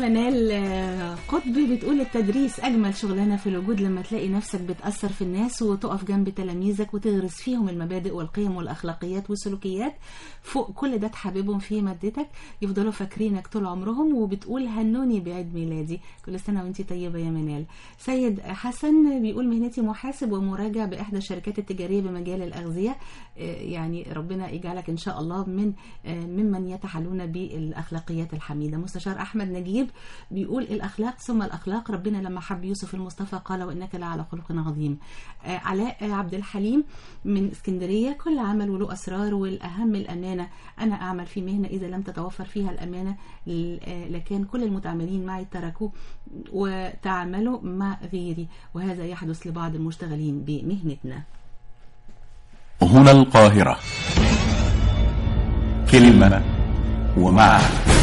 منال آه، قطبي بتقول التدريس أجمل شغلانة في الوجود لما تلاقي نفسك بتأثر في الناس وتقف جنب تلاميذك وتغرس فيهم المبادئ والقيم والأخلاقيات والسلوكيات فوق كل ده تحببهم في مادتك يفضلوا فاكرينك طول عمرهم وبتقول هنوني بعيد ميلادي كل سنة وانتي طيبة يا منال سيد حسن بيقول مهنتي محاسب ومراجع بإحدى الشركات التجارية بمجال الأغذية آه، يعني ربنا يجعلك إن شاء الله من آه، ممن يتحلون بالأخلاقيات الحميدة مستشار أحمد نجيب بيقول الأخلاق ثم الأخلاق ربنا لما حب يوسف المصطفى قال وإنك لعلى خلق عظيم آه، علاء آه، عبد الحليم من اسكندرية كل عمل وله أسرار والأهم الأمانة أنا أعمل في مهنة إذا لم تتوفر فيها الأمانة ل- آه، لكان كل المتعاملين معي تركوا وتعاملوا مع غيري وهذا يحدث لبعض المشتغلين بمهنتنا هنا القاهرة كلمة ومعنى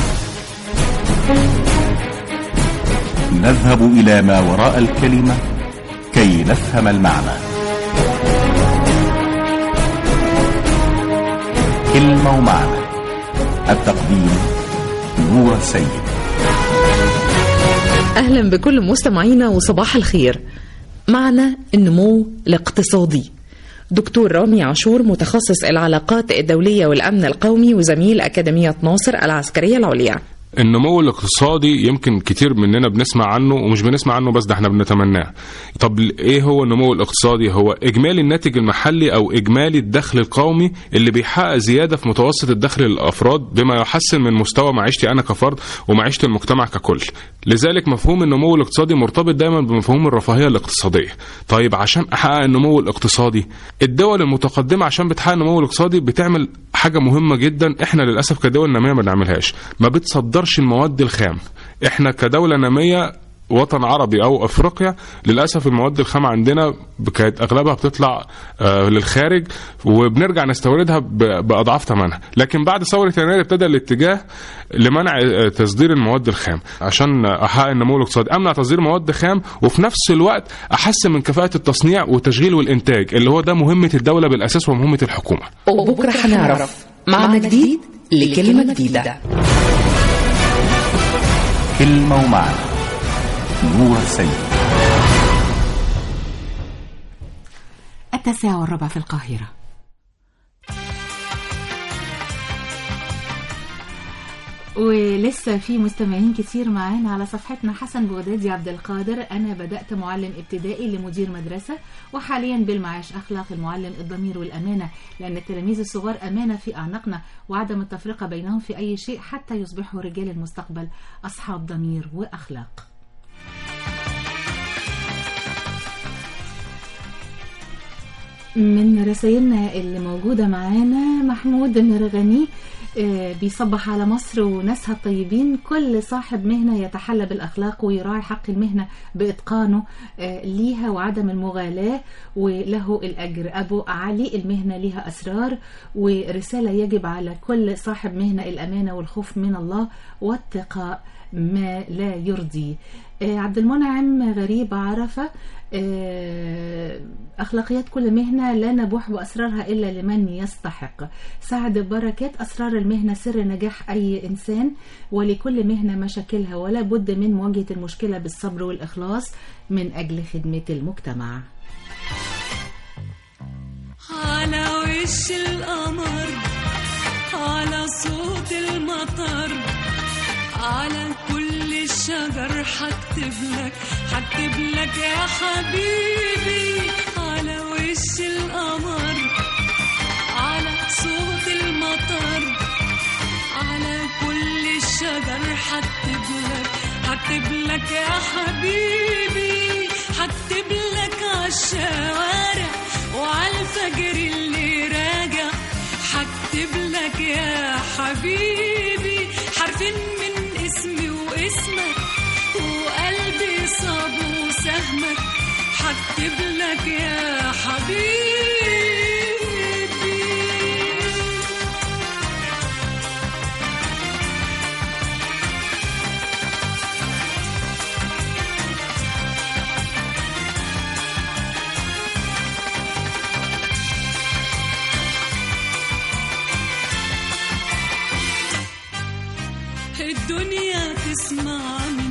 نذهب إلى ما وراء الكلمة كي نفهم المعنى كلمة ومعنى التقديم نور سيد أهلا بكل مستمعينا وصباح الخير معنا النمو الاقتصادي دكتور رامي عاشور متخصص العلاقات الدولية والأمن القومي وزميل أكاديمية ناصر العسكرية العليا النمو الاقتصادي يمكن كتير مننا بنسمع عنه ومش بنسمع عنه بس ده احنا بنتمناه طب ايه هو النمو الاقتصادي هو اجمالي الناتج المحلي او اجمالي الدخل القومي اللي بيحقق زياده في متوسط الدخل للافراد بما يحسن من مستوى معيشتي انا كفرد ومعيشه المجتمع ككل لذلك مفهوم النمو الاقتصادي مرتبط دايما بمفهوم الرفاهيه الاقتصاديه طيب عشان احقق النمو الاقتصادي الدول المتقدمه عشان بتحقق النمو الاقتصادي بتعمل حاجه مهمه جدا احنا للاسف كدول ناميه ما بنعملهاش ما بتصدرش المواد الخام احنا كدوله ناميه وطن عربي او افريقيا للاسف المواد الخام عندنا كانت اغلبها بتطلع آه للخارج وبنرجع نستوردها ب- باضعاف ثمنها لكن بعد ثوره يناير ابتدى الاتجاه لمنع آه، تصدير المواد الخام عشان احقق النمو الاقتصادي امنع تصدير مواد خام وفي نفس الوقت احسن من كفاءه التصنيع والتشغيل والانتاج اللي هو ده مهمه الدوله بالاساس ومهمه الحكومه وبكرة هنعرف معنى جديد لكلمة جديدة كلمة ومعنى نور سيد التاسعة والربع في القاهرة ولسه في مستمعين كتير معانا على صفحتنا حسن بغدادي عبد القادر أنا بدأت معلم ابتدائي لمدير مدرسة وحاليا بالمعاش أخلاق المعلم الضمير والأمانة لأن التلاميذ الصغار أمانة في أعناقنا وعدم التفرقة بينهم في أي شيء حتى يصبحوا رجال المستقبل أصحاب ضمير وأخلاق من رسائلنا اللي موجودة معانا محمود مرغني آه، بيصبح على مصر وناسها الطيبين كل صاحب مهنة يتحلى بالأخلاق ويراعي حق المهنة بإتقانه آه، ليها وعدم المغالاة وله الأجر أبو علي المهنة لها أسرار ورسالة يجب على كل صاحب مهنة الأمانة والخوف من الله واتقاء ما لا يرضي آه، عبد المنعم غريب عرفة آه، أخلاقيات كل مهنة لا نبوح بأسرارها إلا لمن يستحق سعد بركات أسرار المهنة سر نجاح أي إنسان ولكل مهنة مشاكلها ولا بد من مواجهة المشكلة بالصبر والإخلاص من أجل خدمة المجتمع على وش القمر على صوت المطر على كل الشجر حكتب لك حكتب لك يا حبيبي على وش القمر على صوت المطر على كل الشجر حكتب لك حكتب لك يا حبيبي حكتب لك عالشوارع وعلى الفجر اللي راجع حكتب لك يا حبيبي حرفين من اسمي واسمك وقلبي صاب وسهمك حكتب لك يا حبيبي الدنيا تسمع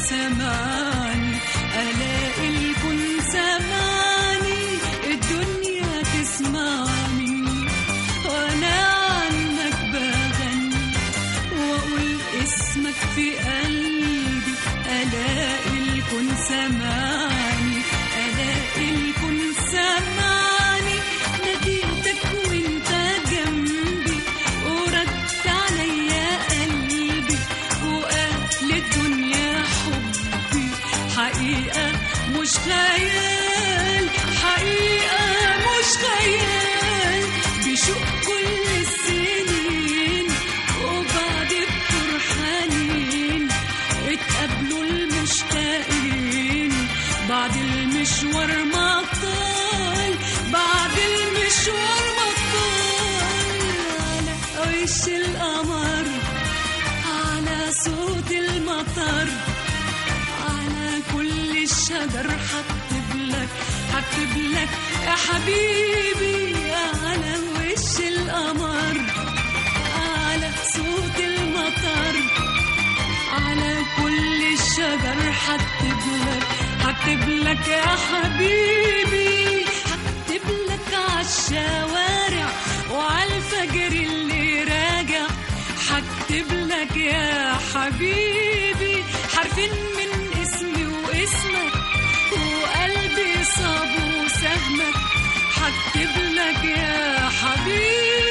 سمعني ألاقي الكون سمعني الدنيا تسمع مني وأنا عنك بغني وأقول اسمك في قلبي ألاقي الكون سمعني ألاقي الكون سمعني ناديتك وانت جنبي ورد عليا قلبي وقال للدنيا حبي حقيقة مش خيال حقيقة مش خيال بشوق كل السنين وبعد بطر حنين اتقابلوا المشتاقين بعد المشوار ما طال بعد المشوار ما طال على وش القمر على صوت المطر على كل الشجر حكتب لك حكتب لك يا حبيبي على وش القمر على صوت المطر على كل الشجر حكتب لك حكتب لك يا حبيبي حكتب لك عالشوارع وعالفجر اللي راجع حكتب لك يا حبيبي حرفين من اسمي واسمك وقلبي صاب وسهمك حكتب لك يا حبيبي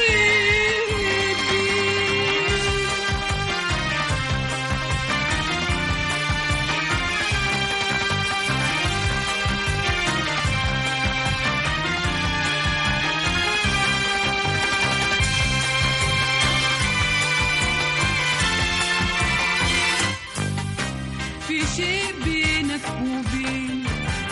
في شيء بينك وبين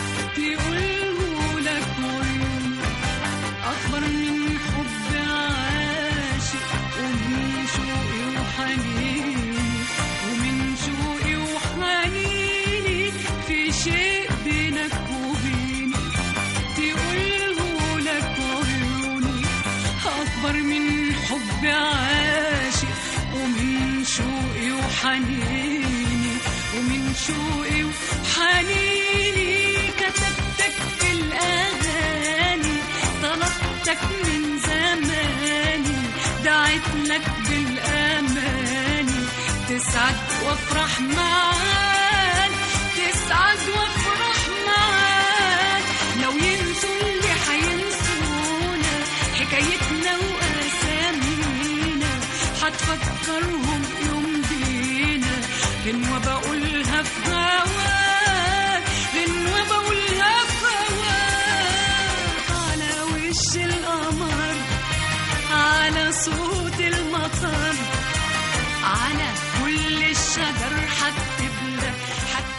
تقوله لك عيون أكبر من حب عاشق ومن شوقي وحنيني ومن شوقي وحنيني في شيء بينك وبيني تقوله لك عيوني أكبر من حب عاشق ومن شوقي وحنيني ومن شوقي وحنيني كتبتك في الأغاني طلبتك من زماني دعيت لك بالأماني تسعد وافرح معاك تسعد وافرح معاك لو ينسوا اللي حينسونا حكايتنا وأسامينا هتفكرهم يوم بينا غنوة بقولها في هواك غنوة بقولها في هواك على وش القمر على صوت المطر على كل الشجر حكتب لك حكتب